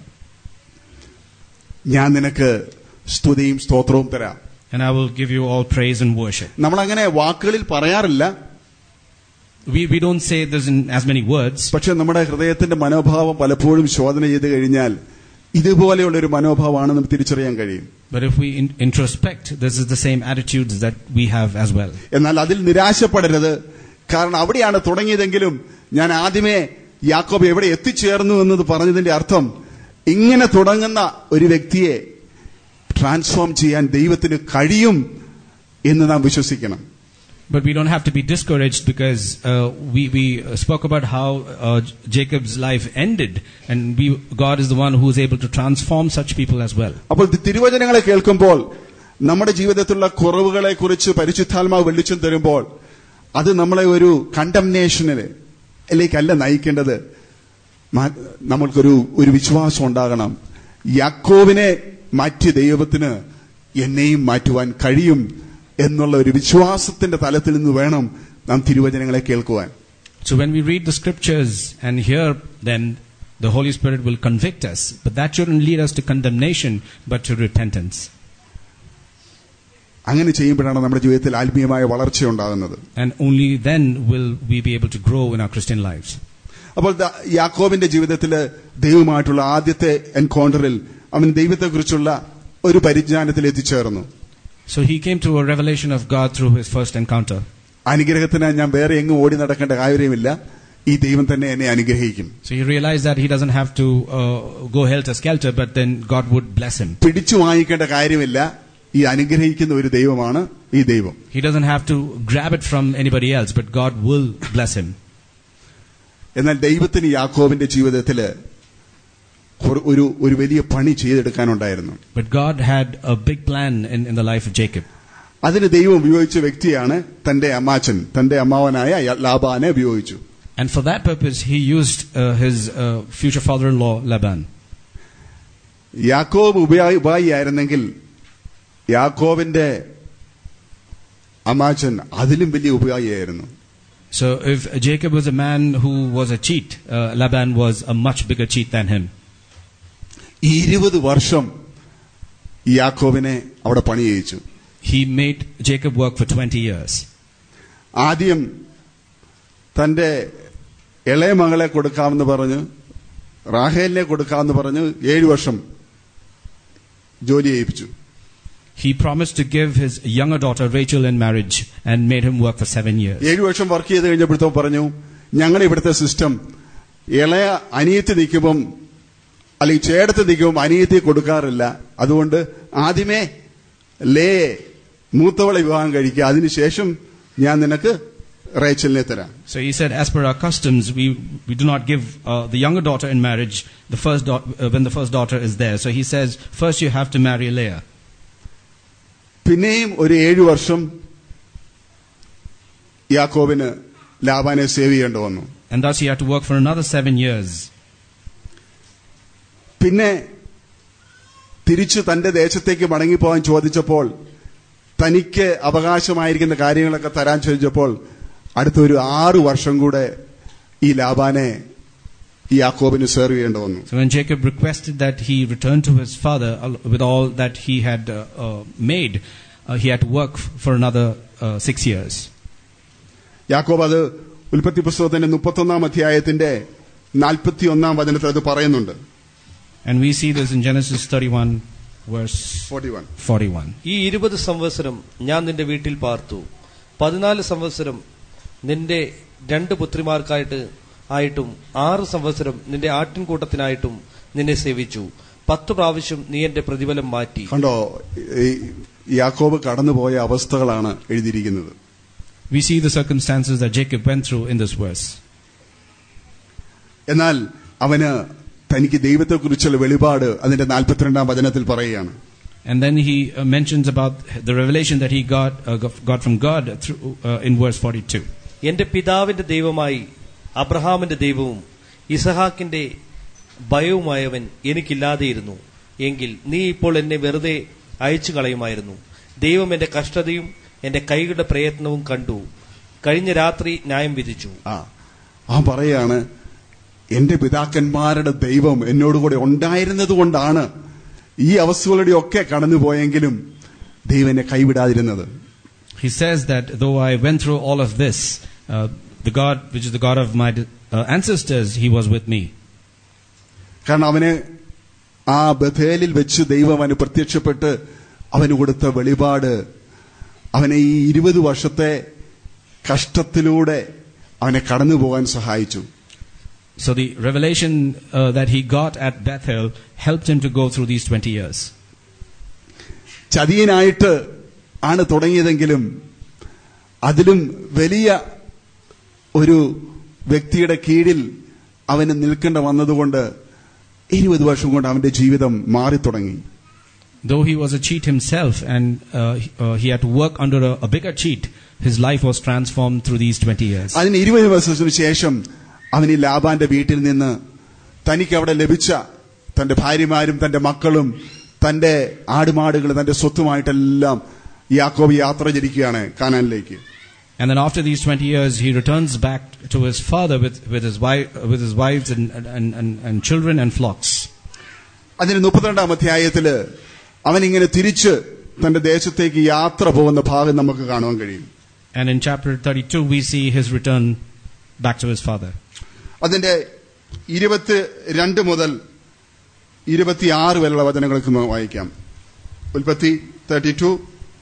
ഞാൻ നിനക്ക് സ്തുതിയും സ്തോത്രവും തരാം And I will give you all praise and worship. നമ്മളങ്ങനെ വാക്കുകളിൽ പറയാറില്ല We, we don't say this in as many words, പക്ഷെ നമ്മുടെ ഹൃദയത്തിന്റെ മനോഭാവം പലപ്പോഴും ശോധന ചെയ്ത് കഴിഞ്ഞാൽ ഇതുപോലെയുള്ള ഒരു മനോഭാവമാണ് നമുക്ക് തിരിച്ചറിയാൻ കഴിയും but if we in, introspect, this is the same attitudes that we have as well. എന്നാൽ അതിൽ നിരാശപ്പെടരുത് കാരണം അവിടെയാണ് തുടങ്ങിയതെങ്കിലും ഞാൻ ആദ്യമേ യാക്കോബ് എവിടെ എത്തിച്ചേർന്നു എന്നത് പറഞ്ഞതിന്റെ അർത്ഥം ഇങ്ങനെ തുടങ്ങുന്ന ഒരു വ്യക്തിയെ ട്രാൻസ്ഫോം ചെയ്യാൻ ദൈവത്തിന് കഴിയും എന്ന് നാം വിശ്വസിക്കണം But we don't have to be discouraged because uh, we, we uh, spoke about how uh, Jacob's life ended, and we, God is the one who is able to transform such people as well. അപ്പോൾ തി- തിരുവചനങ്ങളെ കേൾക്കുമ്പോൾ നമ്മുടെ ജീവിതത്തിലുള്ള കുറവുകളെ കുറിച്ച് പരിശുദ്ധാത്മാവ് വെളിച്ചം തരുമ്പോൾ അത് നമ്മളെ ഒരു കണ്ടംനേഷനിലേക്കല്ല നയിക്കേണ്ടത് മാ- നമ്മൾക്കൊരു ഒരു വിശ്വാസം ഉണ്ടാകണം യാക്കോവിനെ മാറ്റിയ ദൈവത്തിന് എന്നെയും മാറ്റുവാൻ കഴിയും എന്നുള്ള ഒരു വിശ്വാസത്തിന്റെ തലത്തിൽ നിന്ന് വേണം നാം തിരുവചനങ്ങളെ കേൾക്കുവാൻ So when we read the scriptures and hear, then the Holy Spirit will convict us. But that shouldn't lead us to condemnation, but to repentance. അങ്ങനെ ചെയ്യുമ്പോഴാണ് നമ്മുടെ ജീവിതത്തിൽ ആത്മീയമായ വളർച്ച ഉണ്ടാകുന്നത് And only then will we be able to grow in our Christian lives. അപ്പോൾ ദാ- യാക്കോബിന്റെ ജീവിതത്തില് ദൈവമായിട്ടുള്ള ആദ്യത്തെ എൻകൗണ്ടറിൽ അവൻ ദൈവത്തെക്കുറിച്ചുള്ള ഒരു പരിജ്ഞാനത്തിൽ എത്തിച്ചേർന്നു So he came to a revelation of God through his first encounter. അനുഗ്രഹത്തിന് ഞാൻ വേറെ എങ്ങും ഓടി നടക്കേണ്ട കാര്യമില്ല ഈ ദൈവം തന്നെ എന്നെ അനുഗ്രഹിക്കും So he realized that he doesn't have to uh, go helter skelter, but then God would bless him. പിടിച്ചു വാങ്ങിക്കേണ്ട കാര്യമില്ല ഈ അനുഗ്രഹിക്കുന്ന ഒരു ദൈവമാണ് ഈ ദൈവം He doesn't have to grab it from anybody else, but God will bless him. എന്നാൽ ദൈവത്തിന് യാക്കോബിന്റെ ജീവിതത്തില് ഒരു- ഒരു ഒരു വലിയ പണി ചെയ്തെടുക്കാനുണ്ടായിരുന്നു But God had a big plan in, in the life of Jacob. അതിന് ദൈവം ഉപയോഗിച്ച വ്യക്തിയാണ് തന്റെ അമ്മാച്ചൻ തന്റെ അമ്മാവനായ ലാബാനെ ഉപയോഗിച്ചു And for that purpose, he used uh, his uh, future father in law, Laban. യാക്കോബ് ഉപയാ- ഉപായിയായിരുന്നെങ്കിൽ യാക്കോബിന്റെ അമ്മാച്ചൻ അതിലും വലിയ ഉപയായിയായിരുന്നു So if Jacob was a man who was a cheat, uh, Laban was a much bigger cheat than him. ഈ ഇരുപത് വർഷം ഈ യാക്കോബിനെ അവിടെ പണി ചെയ്യിച്ചു He made Jacob work for 20 years. ആദ്യം തന്റെ ഇളയ മകളെ കൊടുക്കാമെന്ന് പറഞ്ഞ് റാഹേലിനെ കൊടുക്കാമെന്ന് പറഞ്ഞ് ഏഴു വർഷം ജോലി ചെയ്യിപ്പിച്ചു He promised to give his younger daughter Rachel in marriage and made him work for seven years. ഏഴു വർഷം വർക്ക് ചെയ്ത് കഴിഞ്ഞപ്പോഴത്തോ പറഞ്ഞു ഞങ്ങളുടെ ഇവിടുത്തെ സിസ്റ്റം ഇളയ അനിയത്തി നിൽക്കുമ്പം അല്ലെങ്കിൽ ചേടത്ത് നിൽക്കുമ്പം അനിയത്തി കൊടുക്കാറില്ല അതുകൊണ്ട് ആദ്യമേ ലേ മൂത്തവളെ വിവാഹം കഴിക്കുക അതിനുശേഷം ഞാൻ നിനക്ക് റേച്ചലിനെ തരാം So he said, as per our customs, we, we do not give uh, the younger daughter in marriage the first da- uh, when the first daughter is there. So he says, first you have to marry Leah. പിന്നെയും ഒരു ഏഴു വർഷം യാക്കോബിന് ലാബാനെ save ചെയ്യേണ്ടി വന്നു And thus he had to work for another seven years. പിന്നെ തിരിച്ചു തന്റെ ദേശത്തേക്ക് മടങ്ങിപ്പോകാൻ ചോദിച്ചപ്പോൾ തനിക്ക് അവകാശമായിരിക്കുന്ന കാര്യങ്ങളൊക്കെ തരാൻ ചോദിച്ചപ്പോൾ അടുത്ത ഒരു ആറു വർഷം കൂടെ ഈ ലാബാനെ ഈ യാക്കോബിന് സെർവ് ചെയ്യേണ്ടി വന്നു So when Jacob requested that he return to his father al- with all that he had uh, uh, made, uh, he had to work f- for another uh, six years. യാക്കോബ് അത് ഉൽപ്പത്തി പുസ്തകത്തിന്റെ മുപ്പത്തൊന്നാം അധ്യായത്തിന്റെ നാൽപ്പത്തി ഒന്നാം വചനത്തിൽ അത് പറയുന്നുണ്ട് And we see this in Genesis 31, verse forty one 41. ഈ ഇരുപത് സംവത്സരം ഞാൻ നിന്റെ വീട്ടിൽ പാർത്തു പതിനാല് സംവത്സരം നിന്റെ രണ്ട് പുത്രിമാർക്കായിട്ട് ആയിട്ടും ആറ് സംവത്സരം നിന്റെ ആട്ടിൻകൂട്ടത്തിനായിട്ടും നിന്നെ സേവിച്ചു പത്തു പ്രാവശ്യം നീ എന്റെ പ്രതിഫലം മാറ്റി കണ്ടോ ഈ യാക്കോബ് കടന്നുപോയ അവസ്ഥകളാണ് എഴുതിയിരിക്കുന്നത് We see the circumstances that Jacob went through in this verse. എന്നാൽ അവന് തനിക്ക് ദൈവത്തെക്കുറിച്ചുള്ള വെളിപാട് അതിന്റെ നാൽപ്പത്തിരണ്ടാം വചനത്തിൽ പറയുകയാണ് And then he uh, mentions about the revelation that he got, uh, got- got from God through, uh, in verse 42. എന്റെ പിതാവിന്റെ ദൈവമായി അബ്രഹാമിന്റെ ദൈവവും ഇസഹാക്കിന്റെ ഭയവുമായവൻ എനിക്കില്ലാതെയിരുന്നു എങ്കിൽ നീ ഇപ്പോൾ എന്നെ വെറുതെ അയച്ചു കളയുമായിരുന്നു ദൈവം എന്റെ കഷ്ടതയും എന്റെ കൈകളുടെ പ്രയത്നവും കണ്ടു കഴിഞ്ഞ രാത്രി ന്യായം വിധിച്ചു ആ അവൻ പറയാണ് എന്റെ പിതാക്കന്മാരുടെ ദൈവം എന്നോടുകൂടെ ഉണ്ടായിരുന്നത് കൊണ്ടാണ് ഈ അവസ്ഥകളുടെ ഒക്കെ കടന്നുപോയെങ്കിലും ദൈവം എന്നെ കൈവിടാതിരുന്നത് He says that though I went through all of this, uh, the God, which is the God of my uh, ancestors, he was with me. കാരണം അവന് ആ ബഥേലിൽ വെച്ച് ദൈവം അവന് പ്രത്യക്ഷപ്പെട്ട് അവന് കൊടുത്ത വെളിപാട് അവനെ ഈ ഇരുപത് വർഷത്തെ കഷ്ടത്തിലൂടെ അവനെ കടന്നു പോകാൻ സഹായിച്ചു So the revelation uh, that he got at Bethel helped him to go through these 20 years. ചതിയനായിട്ട് ആണ് തുടങ്ങിയതെങ്കിലും അതിലും വലിയ ഒരു വ്യക്തിയുടെ കീഴിൽ അവന് നിൽക്കേണ്ട വന്നതുകൊണ്ട് ഇരുപത് വർഷം കൊണ്ട് അവന്റെ ജീവിതം മാറിത്തുടങ്ങി Though he was a cheat himself and uh, he- uh, he had to work under a, a bigger cheat, his life was transformed through these 20 years. അതിന് ഇരുപത് വർഷത്തിനു ശേഷം അവൻ ഈ ലാബാന്റെ വീട്ടിൽ നിന്ന് തനിക്ക് അവിടെ ലഭിച്ച തന്റെ ഭാര്യമാരും തന്റെ മക്കളും തന്റെ ആടുമാടുകൾ തന്റെ സ്വത്തുമായിട്ടെല്ലാം യാക്കോബ് യാത്ര തിരിക്കുകയാണ് കാനാനിലേക്ക് And then after these 20 years, he returns back to his father with, with, his, wife, with his wives and, and, and, and children and flocks. അതിന് മുപ്പത്തിരണ്ടാം അധ്യായത്തില് അവൻ ഇങ്ങനെ തിരിച്ച് തന്റെ ദേശത്തേക്ക് യാത്ര പോകുന്ന ഭാഗം നമുക്ക് കാണുവാൻ കഴിയും And in chapter 32, we see his return back to his father. അതിന്റെ ഇരുപത്തി രണ്ട് മുതൽ ഇരുപത്തിയാറ് വരെയുള്ള വചനങ്ങൾക്ക് നമുക്ക് വായിക്കാം ഉൽപ്പത്തി തേർട്ടി ടു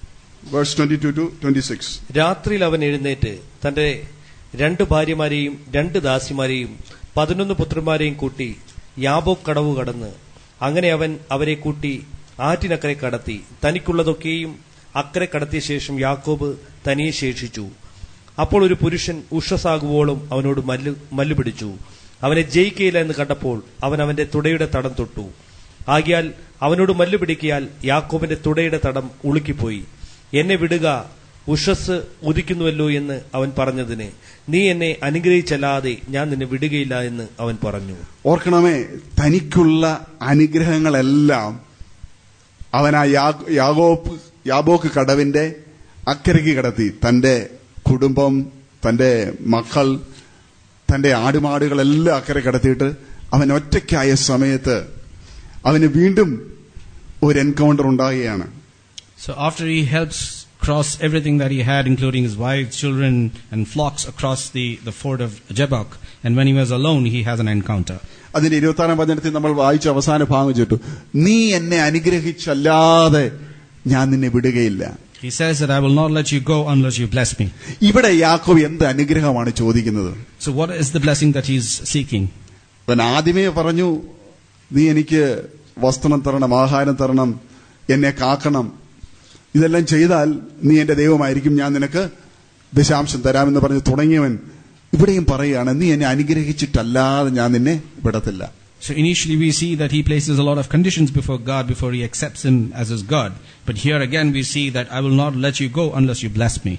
verse 22 to 26. രാത്രിയിൽ അവൻ എഴുന്നേറ്റ് തന്റെ രണ്ട് ഭാര്യമാരെയും രണ്ട് ദാസിമാരെയും പതിനൊന്ന് പുത്രന്മാരെയും കൂട്ടി യാബോക് കടവ് കടന്ന് അങ്ങനെ അവൻ അവരെ കൂട്ടി ആറ്റിനക്കരെ കടത്തി തനിക്കുള്ളതൊക്കെയും അക്കരെ കടത്തിയ ശേഷം യാക്കോബ് തനിയെ ശേഷിച്ചു അപ്പോൾ ഒരു പുരുഷൻ ഉഷസാകുവോളം അവനോട് മല്ലു മല്ലു പിടിച്ചു അവനെ ജയിക്കയില്ല എന്ന് കണ്ടപ്പോൾ അവൻ അവന്റെ തുടയുടെ തടം തൊട്ടു ആകിയാൽ അവനോട് മല്ലു പിടിക്കിയാൽ യാക്കോബിന്റെ തുടയുടെ തടം ഉളുക്കിപ്പോയി എന്നെ വിടുക ഉഷസ് ഉദിക്കുന്നുവല്ലോ എന്ന് അവൻ പറഞ്ഞതിന് നീ എന്നെ അനുഗ്രഹിച്ചല്ലാതെ ഞാൻ നിന്നെ വിടുകയില്ല എന്ന് അവൻ പറഞ്ഞു ഓർക്കണമേ തനിക്കുള്ള അനുഗ്രഹങ്ങളെല്ലാം അവൻ ആ യാ- യാഗോപ്പ് യാബോക്ക് കടവിന്റെ അക്കരയ്ക്ക് കടത്തി തന്റെ കുടുംബം തന്റെ മക്കൾ തന്റെ ആടുമാടുകളെല്ലാം അക്കരെ കടത്തിയിട്ട് അവൻ ഒറ്റയ്ക്കായ സമയത്ത് അവന് വീണ്ടും ഒരു എൻകൗണ്ടർ ഉണ്ടാകുകയാണ് So after he helps cross everything that he had, including his wife, children, and flocks across the, the ford of Jabbok, and when he was alone, he has an encounter. അതിന്റെ ഇരുപത്താറാം വചനത്തിൽ നമ്മൾ വായിച്ച അവസാന ഭാഗം ചുട്ടു നീ എന്നെ അനുഗ്രഹിച്ചല്ലാതെ ഞാൻ നിന്നെ വിടുകയില്ല He says that I will not let you go unless you bless me. ഇവിടെ യാക്കോബ് എന്ത് അനുഗ്രഹമാണ് ചോദിക്കുന്നത് So what is the blessing that he's seeking? അവൻ ആദ്യമേ പറഞ്ഞു നീ എനിക്ക് വസ്ത്രം തരണം ആഹാരം തരണം എന്നെ കാക്കണം ഇതെല്ലാം ചെയ്താൽ നീ എന്റെ ദൈവമായിരിക്കും ഞാൻ നിനക്ക് ദശാംശം തരാമെന്ന് പറഞ്ഞ് തുടങ്ങിയവൻ ഇവിടെയും പറയുകയാണ് നീ എന്നെ അനുഗ്രഹിച്ചിട്ടല്ലാതെ ഞാൻ നിന്നെ വിടത്തില്ല So initially we see that he places a lot of conditions before God before he accepts him as his God. But here again we see that I will not let you go unless you bless me.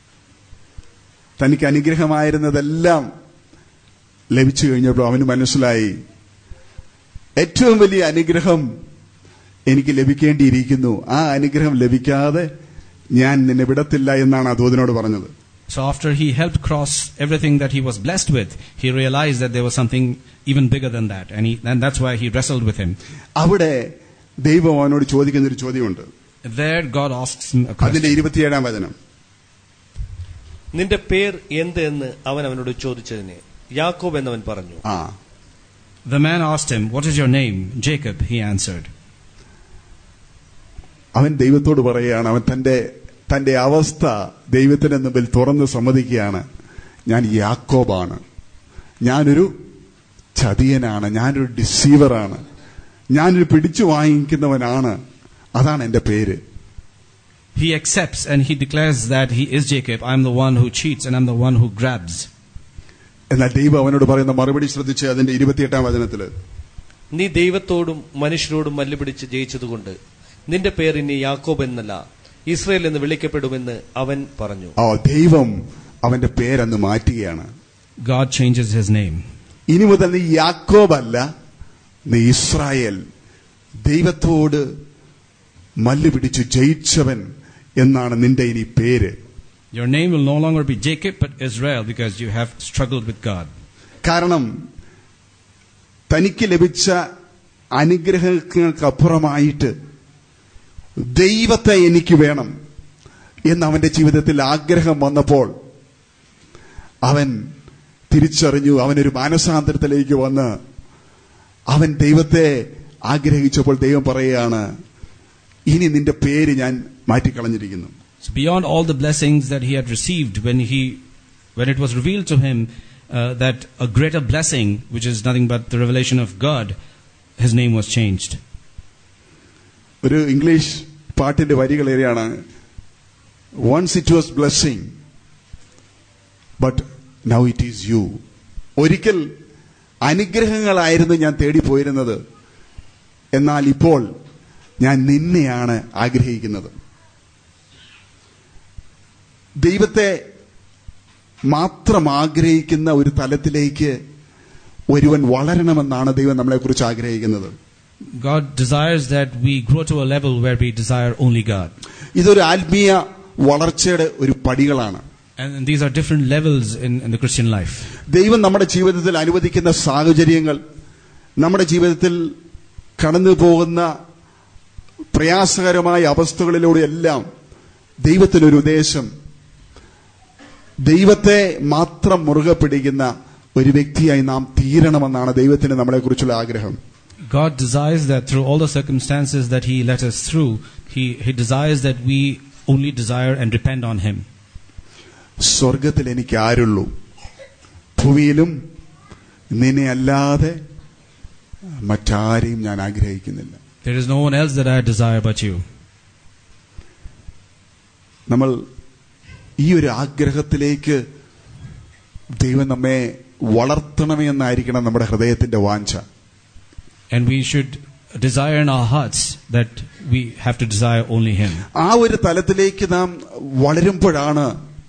തനിക്ക് അനുഗ്രഹമായിരുന്നതെല്ലാം ലഭിച്ചു കഴിഞ്ഞപ്പോൾ അവന് മനസ്സിലായി ഏറ്റവും വലിയ അനുഗ്രഹം എനിക്ക് ലഭിക്കേണ്ടിയിരിക്കുന്നു ആ അനുഗ്രഹം ലഭിക്കാതെ ഞാൻ നിന്നെ വിടത്തില്ല എന്നാണ് ആ ദൂതനോട് പറഞ്ഞത് So after he helped cross everything that he was blessed with, he realized that there was something even bigger than that. And, he, and that's why he wrestled with him. അവിടെ ദൈവം അവനോട് ചോദിക്കുന്ന ഒരു ചോദ്യമുണ്ട് There God asks him a അതിന്റെ question. ഇരുപത്തിയേഴാം വചനം നിന്റെ പേർ എന്ത് എന്ന് അവൻ അവനോട് ചോദിച്ചതിന് യാക്കോബ് എന്നവൻ പറഞ്ഞു ആ The man asked him, What is your name? Jacob, he answered. അവൻ ദൈവത്തോട് പറയുകയാണ് അവൻ തന്റെ തന്റെ അവസ്ഥ ദൈവത്തിന് മുമ്പിൽ തുറന്ന് സമ്മതിക്കുകയാണ് ഞാൻ യാക്കോബാണ് ഞാനൊരു ചതിയനാണ് ഞാനൊരു ഡിസീവറാണ് ഞാനൊരു പിടിച്ചു വാങ്ങിക്കുന്നവനാണ് അതാണ് എന്റെ പേര് He accepts and he declares that he is Jacob. I'm the one who cheats and I'm the one who grabs. എന്നാൽ ദൈവം അവനോട് പറയുന്ന മറുപടി ശ്രദ്ധിച്ച് അതിന്റെ ഇരുപത്തിയെട്ടാം വചനത്തില് നീ ദൈവത്തോടും മനുഷ്യരോടും മല്ലുപിടിച്ച് ജയിച്ചതുകൊണ്ട് നിന്റെ പേർ ഇനി യാക്കോബ് എന്നല്ല ഇസ്രയേൽ എന്ന് വിളിക്കപ്പെടുമെന്ന് അവൻ പറഞ്ഞു ആ ദൈവം അവന്റെ പേരന്ന് മാറ്റുകയാണ് God changes his name. ഇനി മുതൽ നീ യാക്കോബല്ല നീ ഇസ്രായേൽ ദൈവത്തോട് മല്ല് പിടിച്ചു ജയിച്ചവൻ എന്നാണ് നിന്റെ ഇനി പേര് Your name will no longer be Jacob but Israel because you have struggled with God. കാരണം തനിക്ക് ലഭിച്ച അനുഗ്രഹങ്ങൾക്കപ്പുറമായിട്ട് ദൈവത്തെ എനിക്ക് വേണം എന്ന് അവന്റെ ജീവിതത്തിൽ ആഗ്രഹം വന്നപ്പോൾ അവൻ തിരിച്ചറിഞ്ഞു അവനൊരു മാനസാന്തരത്തിലേക്ക് വന്ന് അവൻ ദൈവത്തെ ആഗ്രഹിച്ചപ്പോൾ ദൈവം പറയുകയാണ് ഇനി നിന്റെ പേര് ഞാൻ മാറ്റിക്കളഞ്ഞിരിക്കുന്നു So beyond all the blessings that he had received when he when it was revealed to him uh, that a greater blessing which is nothing but the revelation of God his name was changed. ഒരു English പാട്ടിന്റെ വരികളേറെയാണ് once it was blessing but now it is you ഒരിക്കൽ അനുഗ്രഹങ്ങളായിരുന്നു ഞാൻ തേടിപ്പോയിരുന്നത് എന്നാൽ ഇപ്പോൾ ഞാൻ നിന്നെയാണ് ആഗ്രഹിക്കുന്നത് ദൈവത്തെ മാത്രം ആഗ്രഹിക്കുന്ന ഒരു തലത്തിലേക്ക് ഒരുവൻ വളരണമെന്നാണ് ദൈവം നമ്മളെക്കുറിച്ച് ആഗ്രഹിക്കുന്നത് God desires that we grow to a level where we desire only God. ഇതൊരു ആത്മീയ വളർച്ചയുടെ ഒരു പടികളാണ് And these are different levels in, in the Christian life. ദൈവം നമ്മുടെ ജീവിതത്തിൽ അനുവദിക്കുന്ന സാഹചര്യങ്ങൾ നമ്മുടെ ജീവിതത്തിൽ കടന്നു പോകുന്ന പ്രയാസകരമായ അവസ്ഥകളിലൂടെയെല്ലാം ദൈവത്തിനൊരു ഉദ്ദേശം ദൈവത്തെ മാത്രം മുറുകെ പിടിക്കുന്ന ഒരു വ്യക്തിയായി നാം തീരണമെന്നാണ് ദൈവത്തിന് നമ്മളെക്കുറിച്ചുള്ള ആഗ്രഹം God desires that through all the circumstances that He let us through, He, he desires that we only desire and depend on Him. സ്വർഗത്തിൽ എനിക്ക് ആരുള്ളൂ ഭൂമിയിലും നിന്നെ അല്ലാതെ മറ്റാരെയും ഞാൻ ആഗ്രഹിക്കുന്നില്ല There is no one else that I desire but you. നമ്മൾ ഈ ഒരു ആഗ്രഹത്തിലേക്ക് ദൈവം നമ്മെ വളർത്തണമേ എന്നായിരിക്കണം നമ്മുടെ ഹൃദയത്തിന്റെ വാഞ്ച And we should desire in our hearts that we have to desire only Him. ആ ഒരു തലത്തിലേക്ക് നാം വളരുമ്പോഴാണ്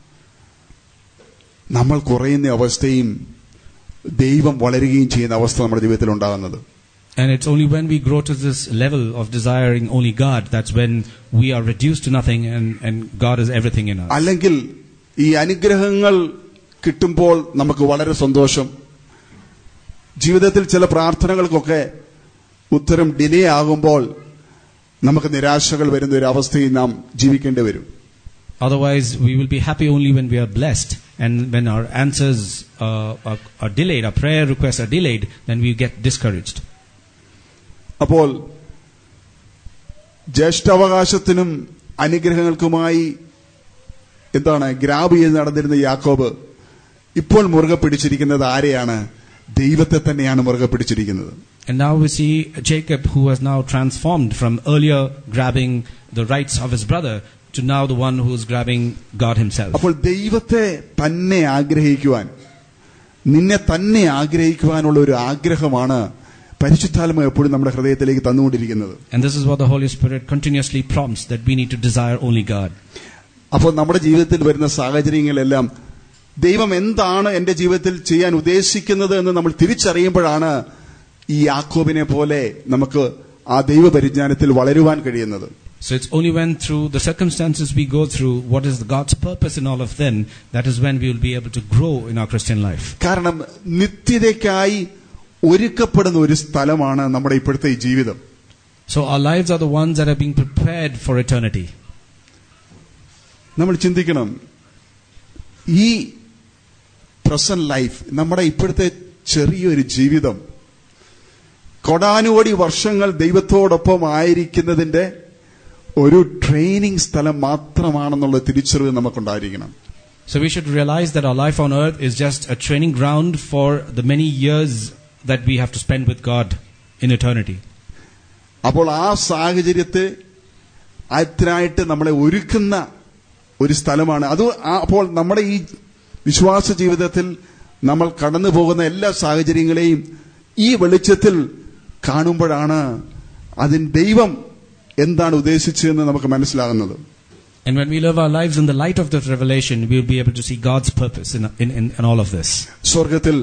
നമ്മൾ കുറയുന്ന അവസ്ഥയും ദൈവം വളരുകയും ചെയ്യുന്ന അവസ്ഥ നമ്മുടെ ജീവിതത്തിൽ ഉണ്ടാകുന്നത് And it's only when we grow to this level of desiring only God that's when we are reduced to nothing and, and God is everything in us. അല്ലെങ്കിൽ ഈ അനുഗ്രഹങ്ങൾ കിട്ടുമ്പോൾ നമുക്ക് വളരെ സന്തോഷം ജീവിതത്തിൽ ചില പ്രാർത്ഥനകൾക്കൊക്കെ ഉത്തരം ഡിലേ ആകുമ്പോൾ നമുക്ക് നിരാശകൾ വരുന്ന ഒരു അവസ്ഥയിൽ നാം ജീവിക്കേണ്ടി വരും Otherwise, we will be happy only when we are blessed. And when our answers uh, are, are delayed, our prayer requests are delayed, then we get discouraged. അപ്പോൾ ജ്യേഷ്ഠാവകാശത്തിനും അനുഗ്രഹങ്ങൾക്കുമായി എന്താണ് ഗ്രാബ് ചെയ്ത് നടന്നിരുന്ന യാക്കോബ് ഇപ്പോൾ മുറുകെ പിടിച്ചിരിക്കുന്നത് ആരെയാണ് ദൈവത്തെ തന്നെയാണ് മുറുകെ പിടിച്ചിരിക്കുന്നത് And now we see Jacob, who has now transformed from earlier grabbing the rights of his brother to now the one who is grabbing God himself. അപ്പോൾ ദൈവത്തെ തന്നെ ആഗ്രഹിക്കുവാൻ നിന്നെ തന്നെ ആഗ്രഹിക്കുവാനുള്ള ഒരു ആഗ്രഹമാണ് പരിശുദ്ധാത്മ എപ്പോഴും നമ്മുടെ ഹൃദയത്തിലേക്ക് തന്നുകൊണ്ടിരിക്കുന്നത് And this is what the Holy Spirit continuously prompts that we need to desire only God. അപ്പോൾ നമ്മുടെ ജീവിതത്തിൽ വരുന്ന സാഹചര്യങ്ങളെല്ലാം ദൈവം എന്താണ് എന്റെ ജീവിതത്തിൽ ചെയ്യാൻ ഉദ്ദേശിക്കുന്നത് എന്ന് നമ്മൾ തിരിച്ചറിയുമ്പോഴാണ് ഈ യാക്കോബിനെ പോലെ നമുക്ക് ആ ദൈവപരിജ്ഞാനത്തിൽ വളരുവാൻ കഴിയുന്നത് So it's only when through the circumstances we go through, what is God's purpose in all of them, that is when we will be able to grow in our Christian life. കാരണം നിത്യതയ്ക്കായി ഒരുക്കപ്പെടുന്ന ഒരു സ്ഥലമാണ് നമ്മുടെ ഇപ്പോഴത്തെ ഈ ജീവിതം So our lives are the ones that are being prepared for eternity. നമ്മൾ ചിന്തിക്കണം ഈ പ്രസന്റ് ലൈഫ് നമ്മുടെ ഇപ്പോഴത്തെ ചെറിയൊരു ജീവിതം കൊടാനുകോടി വർഷങ്ങൾ ദൈവത്തോടൊപ്പം ആയിരിക്കുന്നതിന്റെ ഒരു ട്രെയിനിങ് സ്ഥലം മാത്രമാണെന്നുള്ള തിരിച്ചറിവ് നമുക്കുണ്ടായിരിക്കണം So we should realize that our life on earth is just a training ground for the many years that we have to spend with God in eternity. അപ്പോൾ ആ സാഹചര്യത്തെ അതിനായിട്ട് നമ്മളെ ഒരുക്കുന്ന ഒരു സ്ഥലമാണ് അത് ആ- അപ്പോൾ നമ്മുടെ ഈ വിശ്വാസ ജീവിതത്തിൽ നമ്മൾ കടന്നു പോകുന്ന എല്ലാ സാഹചര്യങ്ങളെയും ഈ വെളിച്ചത്തിൽ കാണുമ്പോഴാണ് അതിന് ദൈവം എന്താണ് ഉദ്ദേശിച്ചതെന്ന് നമുക്ക് മനസ്സിലാകുന്നത് And when we live our lives in the light of this revelation, we will be able to see God's purpose in, in, in, in all of this. സ്വർഗത്തിൽ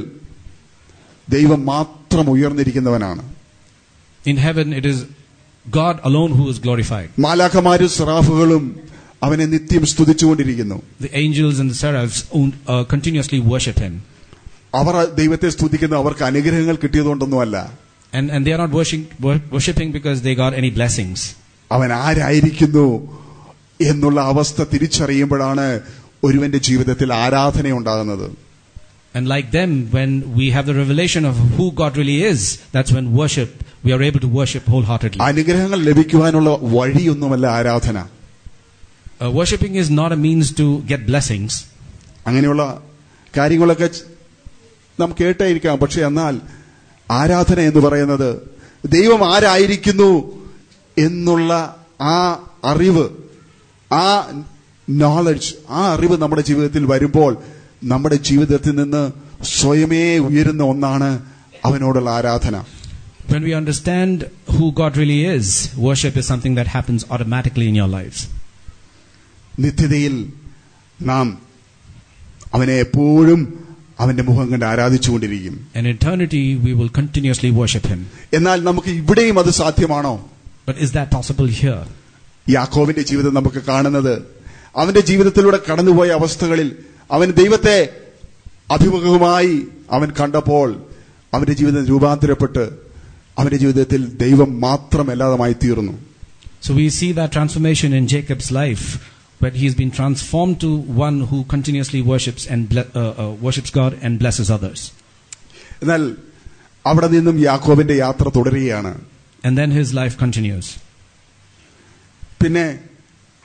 ദൈവം മാത്രം ഉയർന്നിരിക്കുന്നവനാണ് In heaven, it is God alone who is glorified. മാലാഖമാരും സറാഫുകളും അവനെ നിത്യം സ്തുതിച്ചുകൊണ്ടിരിക്കുന്നു The angels and the seraphs own, uh, continuously worship Him. അവർ ദൈവത്തെ സ്തുതിക്കുന്ന അവർക്ക് അനുഗ്രഹങ്ങൾ കിട്ടിയതുകൊണ്ടൊന്നുമല്ല And, and they are not worshiping, wor- worshiping because they got any blessings. അവൻ ആരായിരിക്കുന്നു എന്നുള്ള അവസ്ഥ തിരിച്ചറിയുമ്പോഴാണ് ഒരുവന്റെ ജീവിതത്തിൽ ആരാധന ഉണ്ടാകുന്നത് And like them, when we have the revelation of who God really is, that's when worship, we are able to worship wholeheartedly. അനുഗ്രഹങ്ങൾ ലഭിക്കുവാനുള്ള വഴിയൊന്നുമല്ല ആരാധന Uh, worshipping is not a means to get blessings. അങ്ങനെയുള്ള കാര്യങ്ങളൊക്കെ ച- നാം കേട്ടായിരിക്കാം പക്ഷെ എന്നാൽ ആരാധന എന്ന് പറയുന്നത് ദൈവം ആരായിരിക്കുന്നു എന്നുള്ള ആ അറിവ് ആ നോളജ് ആ അറിവ് നമ്മുടെ ജീവിതത്തിൽ വരുമ്പോൾ നമ്മുടെ ജീവിതത്തിൽ നിന്ന് സ്വയമേ ഉയരുന്ന ഒന്നാണ് അവനോടുള്ള ആരാധന When we understand who God really is, worship is something that happens automatically in your lives. നിത്യതയിൽ നാം അവനെ എപ്പോഴും അവന്റെ മുഖം കണ്ട് ആരാധിച്ചുകൊണ്ടിരിക്കും In eternity, we will continuously worship Him. എന്നാൽ നമുക്ക് ഇവിടെയും അത് സാധ്യമാണോ But is that possible here? യാക്കോവിന്റെ ജീവിതം നമുക്ക് കാണുന്നത് അവന്റെ ജീവിതത്തിലൂടെ കടന്നുപോയ അവസ്ഥകളിൽ അവൻ ദൈവത്തെ അഭിമുഖമായി അവൻ കണ്ടപ്പോൾ അവന്റെ ജീവിതം രൂപാന്തരപ്പെട്ട് അവന്റെ ജീവിതത്തിൽ ദൈവം മാത്രമല്ലാതമായി തീർന്നു So we see that transformation in Jacob's life, where he's been transformed to one who continuously worships and ble- uh, uh, worships God and blesses others. എന്നാൽ അവിടെ നിന്നും യാക്കോബിന്റെ യാത്ര തുടരുകയാണ് And then his life continues. പിന്നെ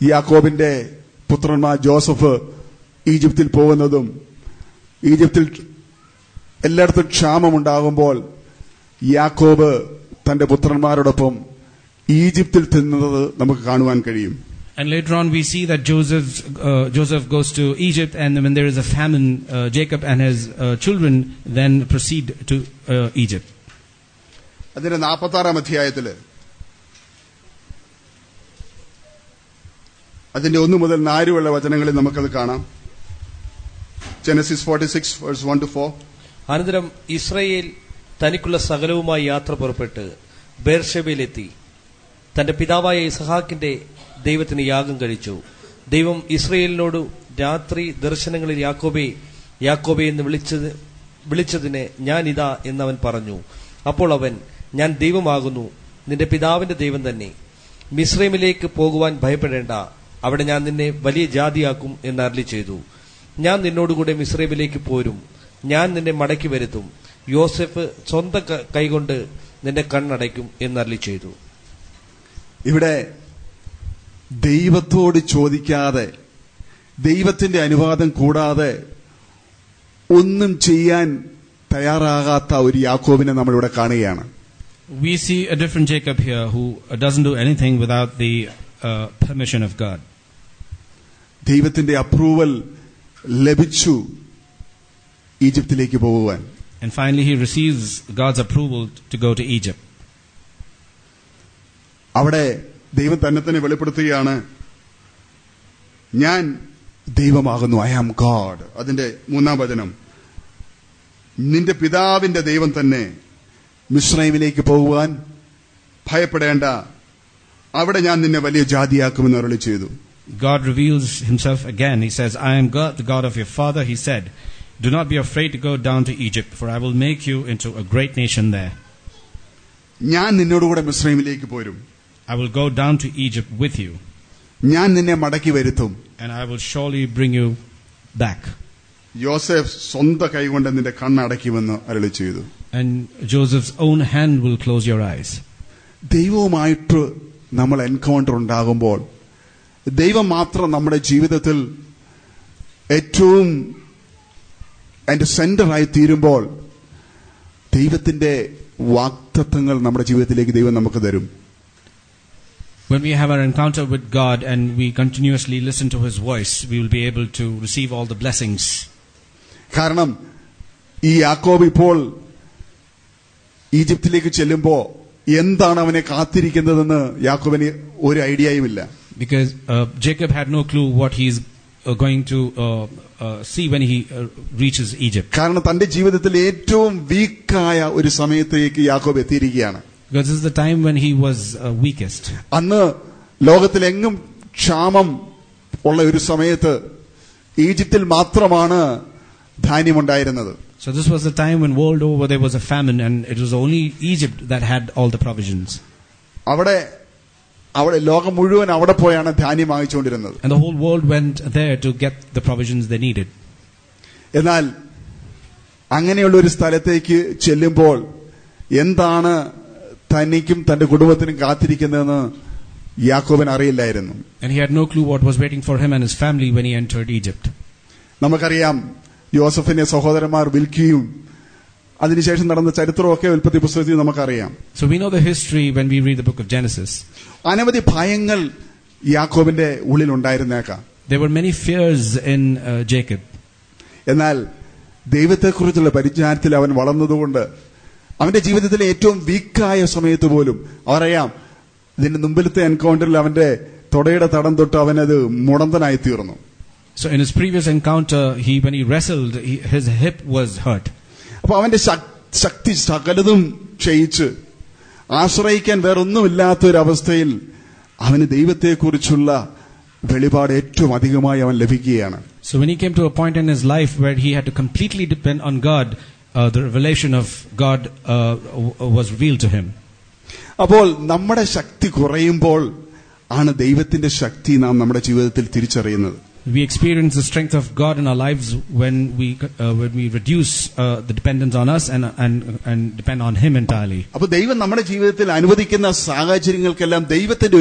യാക്കോബിന്റെ പുത്രന്മാർ Joseph ഈജിപ്തിൽ പോകുന്നതും ഈജിപ്തിൽ എല്ലായിടത്തും ക്ഷാമമുണ്ടാകുമ്പോൾ യാക്കോബ് തന്റെ പുത്രന്മാരോടൊപ്പം ഈജിപ്തിൽ തിന്നത് നമുക്ക് കാണുവാൻ കഴിയും And later on, we see that Joseph, uh, Joseph goes to Egypt, and when there is a famine, uh, Jacob and his uh, children then proceed to uh, Egypt. അതിന്റെ നാൽപ്പത്തി ആറാം അധ്യായത്തില് അതിന്റെ ഒന്ന് മുതൽ നാലുമുള്ള വചനങ്ങളിൽ നമുക്കത് കാണാം Genesis forty six verse one two four അനന്തരം ഇസ്രയേൽ തനിക്കുള്ള സകലവുമായി യാത്ര പുറപ്പെട്ട് ബേർഷബയിലെത്തി തന്റെ പിതാവായ ഇസഹാക്കിന്റെ ദൈവത്തിന് യാഗം കഴിച്ചു ദൈവം ഇസ്രയേലിനോട് രാത്രി ദർശനങ്ങളിൽ യാക്കോബെ യാക്കോബെ എന്ന് വിളിച്ചത് വിളിച്ചതിന് ഞാൻ ഇതാ എന്നവൻ പറഞ്ഞു അപ്പോൾ അവൻ ഞാൻ ദൈവമാകുന്നു നിന്റെ പിതാവിന്റെ ദൈവം തന്നെ മിസ്രൈമിലേക്ക് പോകുവാൻ ഭയപ്പെടേണ്ട അവിടെ ഞാൻ നിന്നെ വലിയ ജാതിയാക്കും എന്ന് അരളി ചെയ്തു ഞാൻ നിന്നോടുകൂടെ മിസ്രൈമിലേക്ക് പോരും ഞാൻ നിന്നെ മടക്കി വരുത്തും യോസെഫ് സ്വന്തം ക- കൈകൊണ്ട് നിന്റെ കണ്ണടയ്ക്കും എന്നരളി ചെയ്തു ഇവിടെ ദൈവത്തോട് ചോദിക്കാതെ ദൈവത്തിന്റെ അനുവാദം കൂടാതെ ഒന്നും ചെയ്യാൻ തയ്യാറാകാത്ത ഒരു യാക്കോബിനെ നമ്മളിവിടെ കാണുകയാണ് We see a different Jacob here who uh, doesn't do anything without the uh, permission of God. ദൈവത്തിന്റെ അപ്രൂവൽ ലഭിച്ചു ഈജിപ്തിലേക്ക് പോകുവാൻ And finally, he receives God's approval to go to Egypt. അവിടെ ദൈവം തന്നെ തന്നെ വെളിപ്പെടുത്തുകയാണ് ഞാൻ ദൈവമാകുന്നു ഐ ആം ഗോഡ് അതിന്റെ മൂന്നാം വചനം നിന്റെ പിതാവിന്റെ ദൈവം തന്നെ മിശ്രൈമിലേക്ക് പോകുവാൻ ഭയപ്പെടേണ്ട അവിടെ ഞാൻ നിന്നെ വലിയ ജാതിയാക്കുമെന്ന് അരുളി ചെയ്തു God reveals himself again. He says, I am God, the God of your father. He said, Do not be afraid to go down to Egypt, for I will make you into a great nation there. ഞാൻ നിന്നോടുകൂടെ മിശ്രൈമിലേക്ക് പോരും I will go down to Egypt with you, ഞാൻ നിന്നെ മടക്കി വരുത്തും and I will surely bring you back. യോസെഫ് സ്വന്തം കൈകൊണ്ട് നിന്റെ കണ്ണടയ്ക്കുമെന്ന് അരുളി ചെയ്തു And Joseph's own hand will close your eyes. ദൈവവുമായിട്ട് നമ്മൾ എൻകൗണ്ടർ ഉണ്ടാകുമ്പോൾ ദൈവം മാത്രം നമ്മുടെ ജീവിതത്തിൽ ഏറ്റവും അതിന്റെ സെന്ററായി തീരുമ്പോൾ ദൈവത്തിന്റെ വാക്തത്വങ്ങൾ നമ്മുടെ ജീവിതത്തിലേക്ക് ദൈവം നമുക്ക് തരും When we have our encounter with God and we continuously listen to His voice, we will be able to receive all the blessings. കാരണം ഈ യാക്കോബ് ഇപ്പോൾ ഈജിപ്തിലേക്ക് ചെല്ലുമ്പോ എന്താണ് അവനെ കാത്തിരിക്കുന്നതെന്ന് യാക്കോബിന് ഒരു ഐഡിയയുമില്ല Because uh, Jacob had no clue what he's uh, going to uh, uh, see when he uh, reaches Egypt. കാരണം തന്റെ ജീവിതത്തിൽ ഏറ്റവും വീക്കായ ഒരു സമയത്തേക്ക് യാക്കോബ് എത്തിയിരിക്കുകയാണ് Because this is the time when he was uh, weakest. അന്ന് ലോകത്തിലെങ്ങും ക്ഷാമം ഉള്ള ഒരു സമയത്ത് ഈജിപ്തിൽ മാത്രമാണ് ധാന്യമുണ്ടായിരുന്നത് So this was the time when world over there was a famine and it was only Egypt that had all the provisions. അവിടെ അവിടെ ലോകം മുഴുവൻ അവിടെ പോയാണ് ധാന്യം വാങ്ങിച്ചുകൊണ്ടിരുന്നത് And the whole world went there to get the provisions they needed. എന്നാൽ അങ്ങനെയുള്ള ഒരു സ്ഥലത്തേക്ക് ചെല്ലുമ്പോൾ എന്താണ് തനിക്കും തന്റെ കുടുംബത്തിനും കാത്തിരിക്കുന്നതെന്ന് യാക്കോബിന് അറിയില്ലായിരുന്നു And he had no clue what was waiting for him and his family when he entered Egypt. നമുക്കറിയാം യോസഫിനെ സഹോദരന്മാർ വിൽക്കുകയും അതിനുശേഷം നടന്ന ചരിത്രമൊക്കെ ഉൽപ്പത്തി പുസ്തകത്തിൽ നമുക്കറിയാം So we know the history when we read the book of Genesis. അനവധി ഭയങ്ങൾ യാക്കോബിന്റെ ഉള്ളിൽ ഉണ്ടായിരുന്നേക്കാം There were many fears in uh, Jacob. എന്നാൽ ദൈവത്തെക്കുറിച്ചുള്ള പരിജ്ഞാനത്തിൽ അവൻ വളർന്നതുകൊണ്ട് അവന്റെ ജീവിതത്തിലെ ഏറ്റവും വീക്കായ സമയത്ത് പോലും അവരറിയാം ഇതിന്റെ മുമ്പിലത്തെ എൻകൗണ്ടറിൽ അവന്റെ തൊടയുടെ തടം തൊട്ട് അവനത് മുടന്തനായി തീർന്നു So in his previous encounter, he when he wrestled, he, his hip was hurt. അപ്പൊ അവന്റെ ശക്- ശക്തി സകലതും ക്ഷയിച്ച് ആശ്രയിക്കാൻ വേറൊന്നുമില്ലാത്ത ഒരു അവസ്ഥയിൽ അവന് ദൈവത്തെക്കുറിച്ചുള്ള വെളിപാട് ഏറ്റവും അധികമായി അവൻ ലഭിക്കുകയാണ് So when he came to a point in his life where he had to completely depend on God, uh, the revelation of God uh, w- was revealed to him. അപ്പോൾ നമ്മുടെ ശക്തി കുറയുമ്പോൾ ആണ് ദൈവത്തിന്റെ ശക്തി നാം നമ്മുടെ ജീവിതത്തിൽ തിരിച്ചറിയുന്നത് We experience the strength of God in our lives when we uh, when we reduce uh, the dependence on us and and and depend on Him entirely. അപ്പൊ ദൈവം നമ്മുടെ ജീവിതത്തിൽ അനുവദിക്കുന്ന സാഹചര്യങ്ങൾക്കെല്ലാം ദൈവത്തിന്റെ ഒരു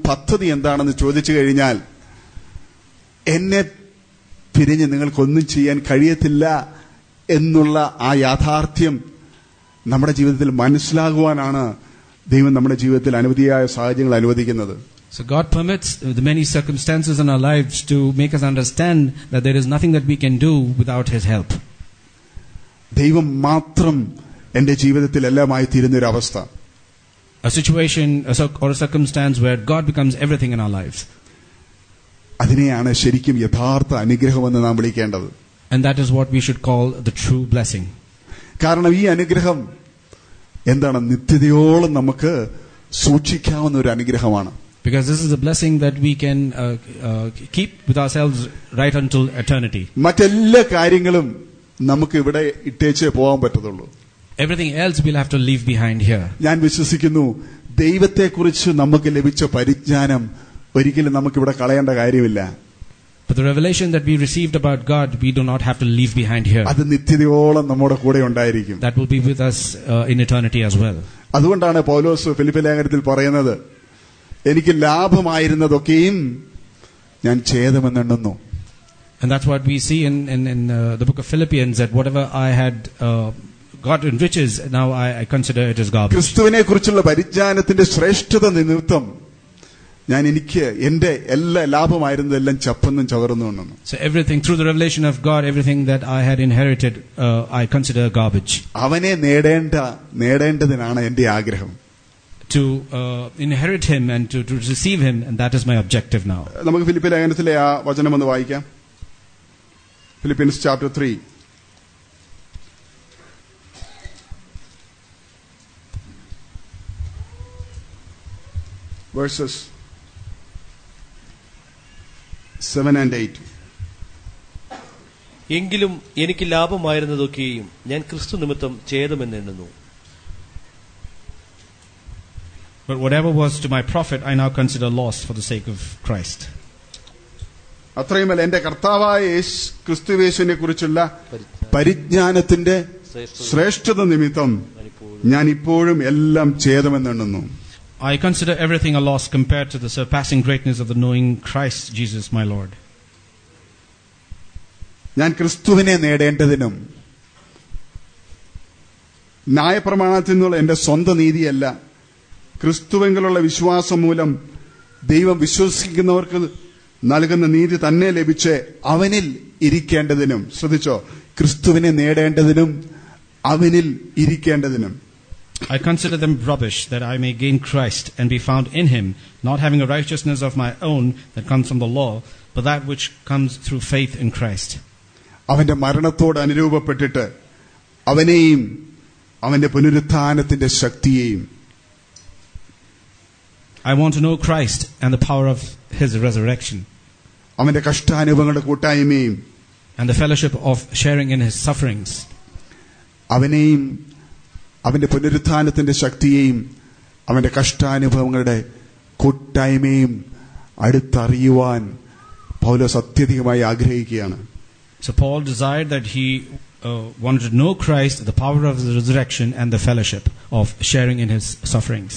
പദ്ധതി എന്താണെന്ന് ചോദിച്ചു കഴിഞ്ഞാൽ എന്നെ പിരിഞ്ഞ് നിങ്ങൾക്കൊന്നും ചെയ്യാൻ കഴിയത്തില്ല എന്നുള്ള ആ യാഥാർത്ഥ്യം നമ്മുടെ ജീവിതത്തിൽ മനസ്സിലാകുവാനാണ് ദൈവം നമ്മുടെ ജീവിതത്തിൽ അനവധിയായ സാഹചര്യങ്ങൾ അനുവദിക്കുന്നത് So God permits the many circumstances in our lives to make us understand that there is nothing that we can do without His help. ദൈവം മാത്രം എന്റെ ജീവിതത്തിൽ എല്ലാമായി തീരുന്ന ഒരു അവസ്ഥ A situation a cir- or a circumstance where God becomes everything in our lives. അതിനെയാണ് ശരിക്കും യഥാർത്ഥ അനുഗ്രഹമെന്ന് നാം വിളിക്കേണ്ടത് And that is what we should call the true blessing. കാരണം ഈ അനുഗ്രഹം എന്താണ് നിത്യതയോളം നമുക്ക് സൂക്ഷിക്കാവുന്ന ഒരു അനുഗ്രഹമാണ് Because this is a blessing that we can uh, uh, keep with ourselves right until eternity. മറ്റെല്ലാ കാര്യങ്ങളും നമുക്ക് ഇവിടെ ഇട്ടേച്ചേ പോകാൻ പറ്റത്തുള്ളൂ Everything else we'll have to leave behind here. ഞാൻ വിശ്വസിക്കുന്നു ദൈവത്തെക്കുറിച്ച് നമുക്ക് ലഭിച്ച പരിജ്ഞാനം ഒരിക്കലും നമുക്കിവിടെ കളയേണ്ട കാര്യമില്ല But the revelation that we received about God, we do not have to leave behind here. അത് നിത്യതയോളം നമ്മുടെ കൂടെ ഉണ്ടായിരിക്കും That will be with us uh, in eternity as well. അതുകൊണ്ടാണ് പൗലോസ് ഫിലിപ്പ് ലേഖനത്തിൽ പറയുന്നത് എനിക്ക് ലാഭമായിരുന്നതൊക്കെയും ഞാൻ ഛേദമെന്നെണ്ണുന്നു And that's what we see in, in, in uh, the book of Philippians that whatever I had uh, got in riches, now I, I consider it as garbage. ക്രിസ്തുവിനെ കുറിച്ചുള്ള പരിജ്ഞാനത്തിന്റെ ശ്രേഷ്ഠത നിമിത്തം ഞാൻ എനിക്ക് എന്റെ എല്ലാ ലാഭമായിരുന്നതെല്ലാം ചപ്പെന്നും ചകർന്നും എണ്ണുന്നു So everything, through the revelation of God, everything that I had inherited, uh, I consider garbage. അവനെ നേടേണ്ട നേടേണ്ടതിനാണ് എന്റെ ആഗ്രഹം To uh, inherit Him and to, to receive Him, and that is my objective now. നമുക്ക് Philip ലേഖനത്തിലെ ആ വചനം ഒന്ന് വായിക്കാം Philippines chapter three verses seven and eight എങ്കിലും എനിക്ക് ലാഭമായിരുന്നതൊക്കെയും ഞാൻ ക്രിസ്തു നിമിത്തം ഛേദമെന്നെണ്ണുന്നു But whatever was to my profit, I now consider loss for the sake of Christ. അത്രയുമല്ല എന്റെ കർത്താവായ യേശ് ക്രിസ്തുവേശുവിനെ കുറിച്ചുള്ള പരിജ്ഞാനത്തിന്റെ ശ്രേഷ്ഠത നിമിത്തം ഞാൻ ഇപ്പോഴും എല്ലാം ഛേദമെന്നെണ്ണുന്നു I consider everything a loss compared to the surpassing greatness of the knowing Christ Jesus my Lord. ഞാൻ ക്രിസ്തുവിനെ നേടേണ്ടതിനും ന്യായപ്രമാണത്തിൽ നിന്നുള്ള എന്റെ സ്വന്തം നീതിയല്ല ക്രിസ്തുവെങ്കിലുള്ള വിശ്വാസം മൂലം ദൈവം വിശ്വസിക്കുന്നവർക്ക് നൽകുന്ന നീതി തന്നെ ലഭിച്ച് അവനിൽ ഇരിക്കേണ്ടതിനും ശ്രദ്ധിച്ചോ ക്രിസ്തുവിനെ നേടേണ്ടതിനും അവനിൽ ഇരിക്കേണ്ടതിനും I consider them rubbish that I may gain Christ and be found in him, not having a righteousness of my own that comes from the law, but that which comes through faith in Christ. അവന്റെ മരണത്തോട് അനുരൂപപ്പെട്ടിട്ട് അവനെയും അവന്റെ പുനരുത്ഥാനത്തിന്റെ ശക്തിയെയും I want to know Christ and the power of his resurrection അവന്റെ കഷ്ടാനുഭവങ്ങളുടെ കൂട്ടായ്മയും and the fellowship of sharing in his sufferings. അവനെയും അവന്റെ പുനരുത്ഥാനത്തിന്റെ ശക്തിയെയും അവന്റെ കഷ്ടാനുഭവങ്ങളുടെ കൂട്ടായ്മയും അടുത്തറിയുവാൻ പൗലോസ് അത്യധികമായി ആഗ്രഹിക്കുകയാണ് So Paul desired that he uh, wanted to know Christ, the power of the resurrection, and the fellowship of sharing in his sufferings.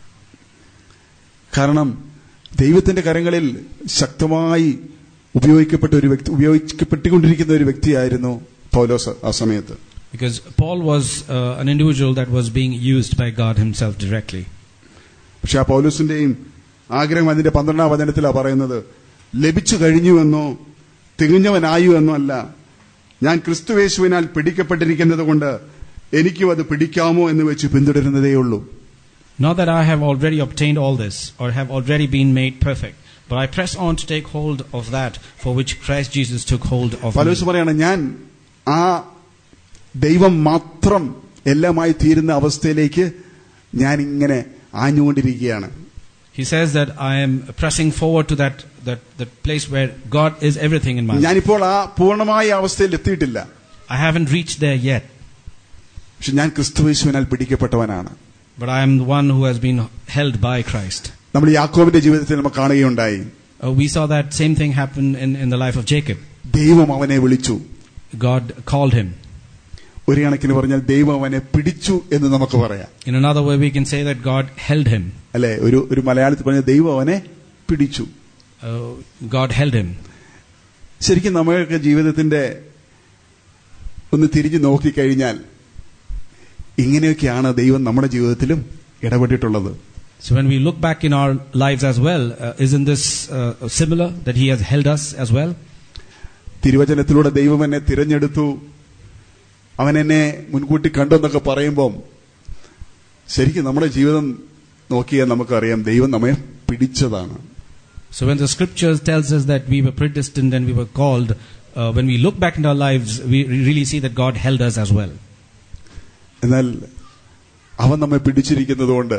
കാരണം ദൈവത്തിന്റെ കരങ്ങളിൽ ശക്തമായി ഉപയോഗിക്കപ്പെട്ട ഒരു വ്യക്തി ഉപയോഗിക്കപ്പെട്ടുകൊണ്ടിരിക്കുന്ന ഒരു വ്യക്തിയായിരുന്നു പൗലോസ് ആ സമയത്ത് Because Paul was uh, an individual that was being used by God himself directly. പക്ഷെ ആ പൗലോസിന്റെയും ആഗ്രഹം അതിന്റെ പന്ത്രണ്ടാം വചനത്തിലാണ് പറയുന്നത് ലഭിച്ചു കഴിഞ്ഞുവെന്നോ തികഞ്ഞവനായു എന്നോ അല്ല ഞാൻ ക്രിസ്തുവേശുവിനാൽ പിടിക്കപ്പെട്ടിരിക്കുന്നത് കൊണ്ട് എനിക്കും അത് പിടിക്കാമോ എന്ന് വെച്ച് പിന്തുടരുന്നതേയുള്ളൂ Not that I have already obtained all this, or have already been made perfect, but I press on to take hold of that for which Christ Jesus took hold of me. പൗലോസ് പറയാണ് ഞാൻ ആ ദൈവം മാത്രം എല്ലാമായി തീരുന്ന അവസ്ഥയിലേക്ക് ഞാൻ ഇങ്ങനെ ആഞ്ഞുകൊണ്ടിരിക്കുകയാണ് He says that I am pressing forward to that, that, that place where God is everything in my life. ഞാനിപ്പോൾ ആ പൂർണ്ണമായ അവസ്ഥയിൽ എത്തിയിട്ടില്ല I haven't reached there yet, പക്ഷെ ഞാൻ ക്രിസ്തുവേശുവിനാൽ പിടിക്കപ്പെട്ടവനാണ് but I am the one who has been held by Christ. നമ്മൾ യാക്കോബിന്റെ ജീവിതത്തിൽ നമ്മൾ കാണുകയുണ്ടായി Uh, we saw that same thing happen in, in the life of Jacob. ദൈവം അവനെ വിളിച്ചു God called him. ഒരു കണക്കിന് പറഞ്ഞാൽ ദൈവം അവനെ പിടിച്ചു എന്ന് നമുക്ക് പറയാം In another way, we can say that God held him. അല്ലെ ഒരു ഒരു മലയാളത്തിൽ പറഞ്ഞ ദൈവം അവനെ പിടിച്ചു Uh, God held him. ശരിക്കും നമ്മൾക്ക് ജീവിതത്തിന്റെ ഒന്ന് തിരിഞ്ഞു നോക്കിക്കഴിഞ്ഞാൽ ഇങ്ങനെയൊക്കെയാണ് ദൈവം നമ്മുടെ ജീവിതത്തിലും ഇടപെട്ടിട്ടുള്ളത് So when we look back in our lives as well, uh, isn't this uh, similar that He has held us as well? തിരുവചനത്തിലൂടെ ദൈവം എന്നെ തിരഞ്ഞെടുത്തു അവൻ എന്നെ മുൻകൂട്ടി കണ്ടെന്നൊക്കെ പറയുമ്പം ശരിക്കും നമ്മുടെ ജീവിതം നോക്കിയാൽ നമുക്കറിയാം ദൈവം നമ്മെ പിടിച്ചതാണ് So when the scriptures tells us that we were predestined and we were called, uh, when we look back in our lives, we really see that God held us as well. എന്നാൽ അവൻ നമ്മെ പിടിച്ചിരിക്കുന്നതുകൊണ്ട്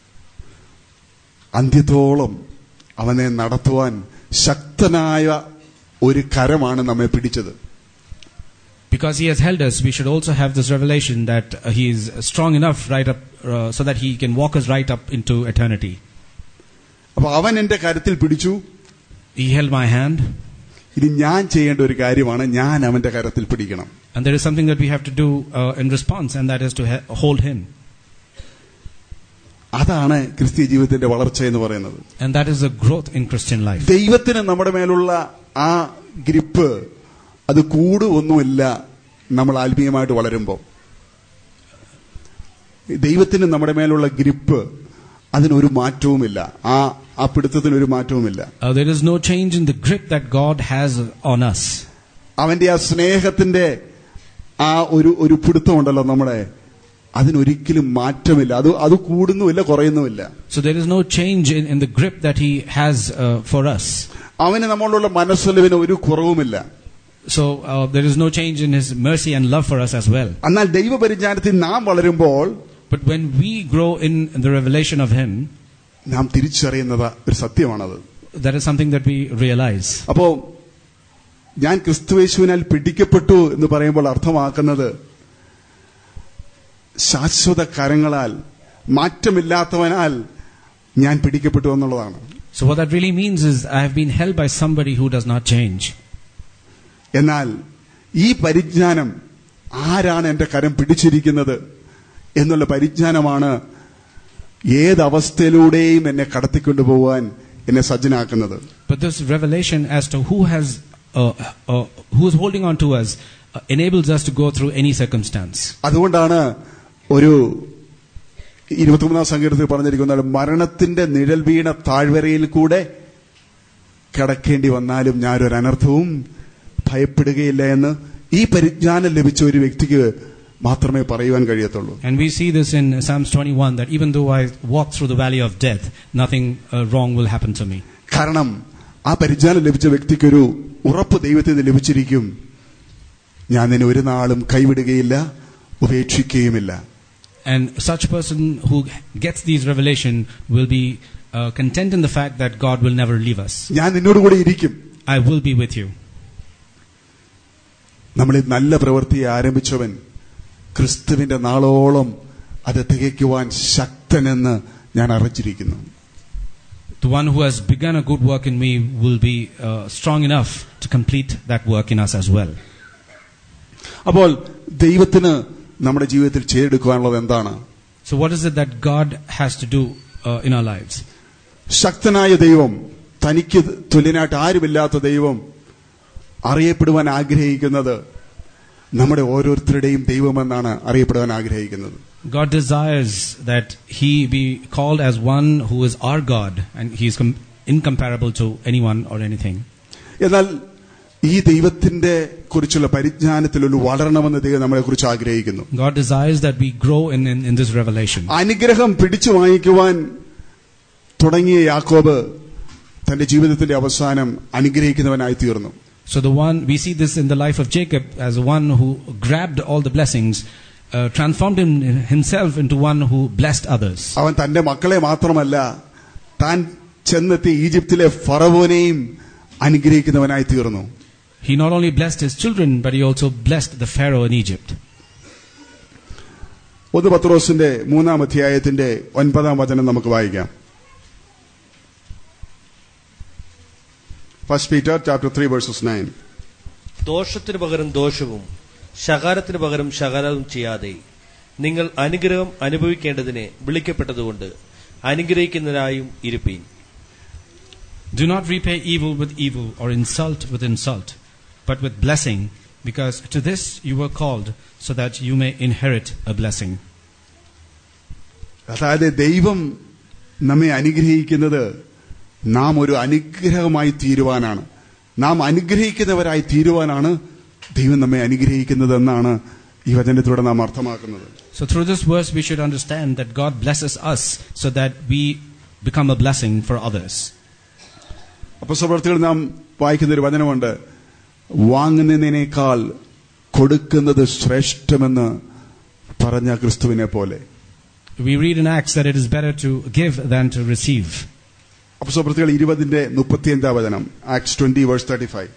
അന്ത്യത്തോളം അവനെ നടത്തുവാൻ ശക്തനായ ഒരു കരമാണ് നമ്മെ പിടിച്ചത് Because He has held us, we should also have this revelation that uh, He is strong enough right up, uh, so that He can walk us right up into eternity. അപ്പൊ അവൻ എന്റെ കരത്തിൽ പിടിച്ചു He held my hand, ഇനി ഞാൻ ചെയ്യേണ്ട ഒരു കാര്യമാണ് ഞാൻ അവന്റെ കരത്തിൽ പിടിക്കണം and there is something that we have to do uh, in response, and that is to he- hold Him. അതാണ് ക്രിസ്തീയ ജീവിതത്തിന്റെ വളർച്ച എന്ന് പറയുന്നത് And that is the growth in Christian life. ദൈവത്തിന് നമ്മുടെ മേലുള്ള ആ ഗ്രിപ്പ് അത് കൂടുമൊന്നുമില്ല നമ്മൾ ആത്മീയമായിട്ട് വളരുമ്പോൾ ദൈവത്തിന് നമ്മുടെ മേലുള്ള ഗ്രിപ്പ് അതിനൊരു മാറ്റവുമില്ല ആ ആ പിടുത്തത്തിന് ഒരു മാറ്റവുമില്ല Uh, there is no change in the grip that God has on us. അവന്റെ ആ സ്നേഹത്തിന്റെ ആ ഒരു ഒരു പിടുത്തമുണ്ടല്ലോ നമ്മുടെ അതിനൊരിക്കലും മാറ്റമില്ല അത് അത് കൂടുന്നുമില്ല കുറയുന്നുമില്ല So there is no change in, in the grip that He has uh, for us. അവന് നമ്മളുള്ള മനസ്സലിവിന് ഒരു കുറവുമില്ല So uh, there is no change in His mercy and love for us as well. എന്നാൽ ദൈവപരിജ്ഞാനത്തിൽ നാം വളരുമ്പോൾ But when we grow in the revelation of Him, നാം തിരിച്ചറിയുന്നത് ഒരു സത്യമാണത് that is something that we realize. അപ്പോ ഞാൻ ക്രിസ്തുവേശുവിനാൽ പിടിക്കപ്പെട്ടു എന്ന് പറയുമ്പോൾ അർത്ഥമാക്കുന്നത് ശാശ്വത കരങ്ങളാൽ മാറ്റമില്ലാത്തവനാൽ ഞാൻ പിടിക്കപ്പെട്ടു എന്നുള്ളതാണ് So what that really means is I have been held by somebody who does not change. എന്നാൽ ഈ പരിജ്ഞാനം ആരാണ് എന്റെ കരം പിടിച്ചിരിക്കുന്നത് എന്നുള്ള പരിജ്ഞാനമാണ് ഏതവസ്ഥയിലൂടെയും എന്നെ കടത്തിക്കൊണ്ടുപോകാൻ എന്നെ സജ്ജനാക്കുന്നത് But this revelation as to who has uh, uh, who is holding on to us uh, enables us to go through any circumstance. അതുകൊണ്ടാണ് ഒരു ഇരുപത്തിമൂന്നാം സങ്കീർത്തത്തിൽ പറഞ്ഞിരിക്കുന്നത് മരണത്തിന്റെ നിഴൽ വീണ താഴ്വരയിൽ കൂടെ കിടക്കേണ്ടി വന്നാലും ഞാനൊരു അനർത്ഥവും ഭയപ്പെടുകയില്ല എന്ന് ഈ പരിജ്ഞാനം ലഭിച്ച ഒരു വ്യക്തിക്ക് മാത്രമേ പറയുവാൻ കഴിയത്തുള്ളൂ And we see this in Psalms 21 that even though I walk through the valley of death, nothing uh, wrong will happen to me. കാരണം ആ പരിജ്ഞാനം ലഭിച്ച വ്യക്തിക്കൊരു ഉറപ്പ് ദൈവത്തിൽ നിന്ന് ലഭിച്ചിരിക്കും ഞാൻ നിന്നെ ഒരു നാളും കൈവിടുകയില്ല ഉപേക്ഷിക്കുകയുമില്ല And such person who gets these revelation will be uh, content in the fact that God will never leave us. ഞാൻ നിന്നോട് കൂടെ ഇരിക്കും I will be with you. നമ്മൾ ഈ നല്ല പ്രവൃത്തിയെ ആരംഭിച്ചവൻ ക്രിസ്തുവിന്റെ നാളോളം അത് തികയ്ക്കുവാൻ ശക്തനെന്ന് ഞാൻ അറിഞ്ഞിരിക്കുന്നു The one who has begun a good work in me will be uh, strong enough to complete that work in us as well. അപ്പോൾ ദൈവത്തിന് നമ്മുടെ ജീവിതത്തിൽ ചെയ്തെടുക്കുവാനുള്ളത് എന്താണ് So, what is it that God has to do uh, in our lives? ശക്തനായ ദൈവം തനിക്ക് തുല്യനായിട്ട് ആരുമില്ലാത്ത ദൈവം അറിയപ്പെടുവാൻ ആഗ്രഹിക്കുന്നത് നമ്മുടെ ഓരോരുത്തരുടെയും ദൈവമെന്നാണ് അറിയപ്പെടുവാൻ ആഗ്രഹിക്കുന്നത് God desires that He be called as one who is our God, and He is com- incomparable to anyone or anything. എന്നാൽ ഈ ദൈവത്തിന്റെ കുറിച്ചുള്ള പരിജ്ഞാനത്തിൽ ഒരു വളരണമെന്ന് ദൈവം നമ്മളെ കുറിച്ച് ആഗ്രഹിക്കുന്നു God desires that we grow in, in, in this revelation. അനുഗ്രഹം പിടിച്ചു വാങ്ങിക്കുവാൻ തുടങ്ങിയ യാക്കോബ് തന്റെ ജീവിതത്തിന്റെ അവസാനം അനുഗ്രഹിക്കുന്നവനായി തീർന്നു So the one we see this in the life of Jacob as one who grabbed all the blessings, uh, transformed him, himself into one who blessed others. അവൻ തന്റെ മക്കളെ മാത്രമല്ല താൻ ചെന്നെത്തി ഈജിപ്തിലെ ഫറവോനെയും അനുഗ്രഹിക്കുന്നവനായി തീർന്നു He not only blessed his children, but he also blessed the Pharaoh in Egypt. ഒന്ന് പത്രോസിന്റെ മൂന്നാം അധ്യായത്തിന്റെ ഒൻപതാം വചനം നമുക്ക് വായിക്കാം first Peter chapter three verses nine ദോഷത്തിന് പകരം ദോഷവും ശകാരത്തിന് പകരം ശകാരവും ചെയ്യാതെ നിങ്ങൾ അനുഗ്രഹം അനുഭവിക്കേണ്ടതിന് വിളിക്കപ്പെട്ടതുകൊണ്ട് അനുഗ്രഹിക്കുന്നതിനായും ഇരുപ്പീൻ Do not repay evil with evil or insult with insult, but with blessing, because to this you were called, so that you may inherit a blessing. അതായത് ദൈവം നമ്മെ അനുഗ്രഹിക്കുന്നത് നാം ഒരു അനുഗ്രഹമായി തീരുവാനാണ് നാം അനുഗ്രഹിക്കുന്നവരായി തീരുവാനാണ് ദൈവം നമ്മെ അനുഗ്രഹിക്കുന്നത് എന്നാണ് ഈ വചനത്തിലൂടെ നാം അർത്ഥമാക്കുന്നത് So through this verse we should understand that God blesses us so that we become a blessing for others. അപ്പസ്വപ്രവർത്തികൾ നാം വായിക്കുന്ന ഒരു വചനമുണ്ട് വാങ്ങുന്നതിനേക്കാൾ കൊടുക്കുന്നത് ശ്രേഷ്ഠമെന്ന് പറഞ്ഞ ക്രിസ്തുവിനെ പോലെ We read in Acts that it is better to give than to receive. അപ്പസ്വപ്രവർത്തികൾ ഇരുപതിന്റെ മുപ്പത്തിയഞ്ചാം വചനം Acts twenty verse thirty five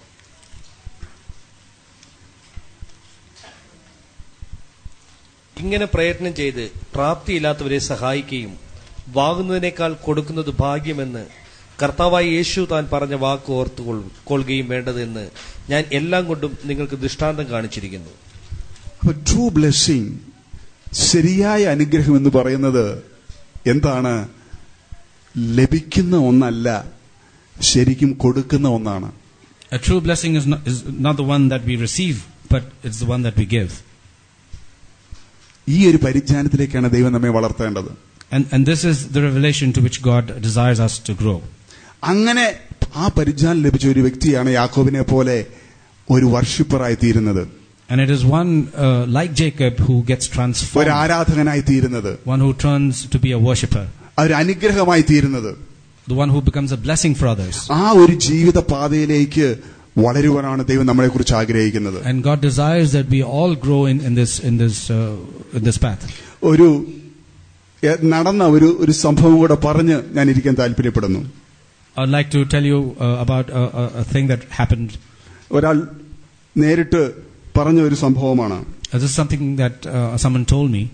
ഇങ്ങനെ പ്രയത്നം ചെയ്ത് പ്രാപ്തിയില്ലാത്തവരെ സഹായിക്കുകയും വാങ്ങുന്നതിനേക്കാൾ കൊടുക്കുന്നത് ഭാഗ്യമെന്ന് കർത്താവായ യേശു താൻ പറഞ്ഞ വാക്ക് ഓർത്തു കൊൾ- കൊള്ളുകയും വേണ്ടതെന്ന് ഞാൻ എല്ലാം കൊണ്ടും നിങ്ങൾക്ക് ദൃഷ്ടാന്തം കാണിച്ചിരിക്കുന്നു അപ്പൊ ട്രൂ ബ്ലെസ്സിങ് ശരിയായ അനുഗ്രഹം എന്ന് പറയുന്നത് എന്താണ് ലഭിക്കുന്ന ഒന്നല്ല ശരിക്കും കൊടുക്കുന്ന ഒന്നാണ് A true blessing is not, is not the one that we receive, but it's the one that we give. ഈ ഒരു പരിജ്ഞാനത്തിലേക്കാണ് ദൈവം നമ്മെ വളർത്തേണ്ടത് And, and this is the revelation to which God desires us to grow. അങ്ങനെ ആ പരിജ്ഞാനം ലഭിച്ച ഒരു വ്യക്തിയാണ് യാക്കോബിനെ പോലെ ഒരു വർഷിപ്പറായി തീരുന്നത് And it is one uh, like Jacob who gets ഒരു transformed, ആരാധകനായി തീരുന്നത് one who turns to be a worshipper, ഒരു അനുഗ്രഹമായി തീരുന്നത് the one who becomes a blessing for others. ആ ഒരു ജീവിത പാതയിലേക്ക് വളരുവാനാണ് ദൈവം നമ്മളെ കുറിച്ച് ആഗ്രഹിക്കുന്നത് And God desires that we all grow in, in this in this uh, in this path. ഒരു എ- നടന്ന ഒരു ഒരു സംഭവം കൂടെ പറഞ്ഞ് ഞാൻ ഇരിക്കാൻ താല്പര്യപ്പെടുന്നു I'd like to tell you uh, about a, a, a thing that happened. ഒരാൾ നേരിട്ട് പറഞ്ഞ ഒരു സംഭവമാണ് Uh, this is something that uh, someone told me.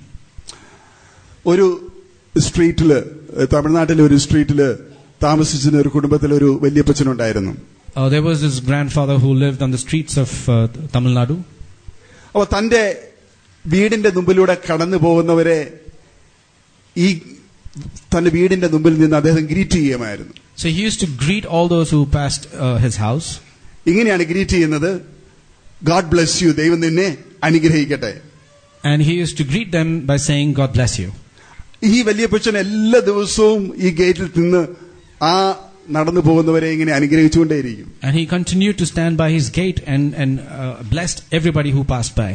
ഒരു സ്ട്രീറ്റില് ഏ, തമിഴ്നാട്ടിലെ ഒരു സ്ട്രീറ്റില് താമസിച്ചിരുന്ന ഒരു കുടുംബത്തിലെ ഒരു വല്യപ്പച്ചനുണ്ടായിരുന്നു Uh, there was this grandfather who lived on the streets of uh, Tamil Nadu. അപ്പൊ തന്റെ വീടിന്റെ മുമ്പിലൂടെ കടന്നു പോകുന്നവരെ ഈ തന്റെ വീടിന്റെ മുമ്പിൽ നിന്ന് അദ്ദേഹം ഗ്രീറ്റ് ചെയ്യുമായിരുന്നു So he used to greet all those who passed uh, his house. ഇങ്ങനെയാണ് ഗ്രീറ്റ് ചെയ്യുന്നത് ഗാഡ് ബ്ലെസ് യു ദൈവം നിന്നെ അനുഗ്രഹിക്കട്ടെ And he used to greet them by saying, God bless you. ഈ വലിയപ്പച്ചൻ എല്ലാ ദിവസവും ഈ ഗേറ്റിൽ നിന്ന് ആ നടന്നു പോകുന്നവരെ ഇങ്ങനെ അനുഗ്രഹിച്ചുകൊണ്ടേയിരിക്കും And he continued to stand by his gate and, and uh, blessed everybody who passed by.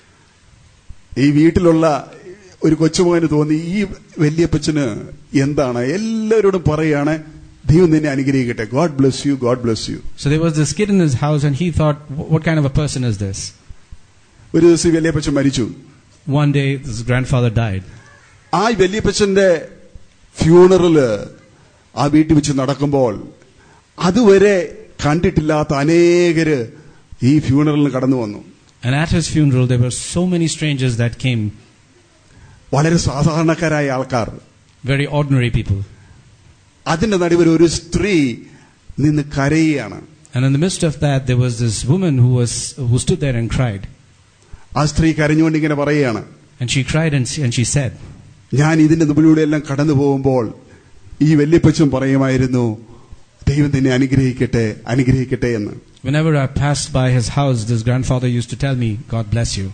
ഈ വീട്ടിലുള്ള ഒരു കൊച്ചുമകന് തോന്നി ഈ വല്യപ്പച്ചന് എന്താണ് എല്ലാവരോടും പറയാണ് ദൈവം നിന്നെ അനുഗ്രഹിക്കട്ടെ God bless you God bless you So there was this kid in his house, and he thought, "Wh- What kind of a person is this? ഒരു ദിവസം ഈ വല്യപ്പച്ചൻ മരിച്ചു One day, this grandfather died. ആ വല്യപ്പച്ചന്റെ ഫ്യൂണറല് ആ വീട്ടിൽ വെച്ച് നടക്കുമ്പോൾ അതുവരെ കണ്ടിട്ടില്ലാത്ത അനേകര് ഈ ഫ്യൂണറലിന് കടന്നു വന്നു And at his funeral, there were so many strangers that came, വളരെ സാധാരണക്കാരായ ആൾക്കാർ very ordinary people. അതിന്റെ നടുവിൽ ഒരു സ്ത്രീ നിന്ന് കരയുകയാണ് And in the midst of that, there was this woman who, was, who stood there and cried. ആ സ്ത്രീ കരഞ്ഞുകൊണ്ട് ഇങ്ങനെ പറയുകയാണ് And she cried and she, and she said, ഞാൻ ഇതിന്റെ മുമ്പിലൂടെ എല്ലാം കടന്നു പോകുമ്പോൾ ഈ വല്യപ്പച്ചും പറയുമായിരുന്നു ദൈവം നിന്നെ അനുഗ്രഹിക്കട്ടെ അനുഗ്രഹിക്കട്ടെ എന്ന് Whenever I passed by his house, this grandfather used to tell me, God bless you.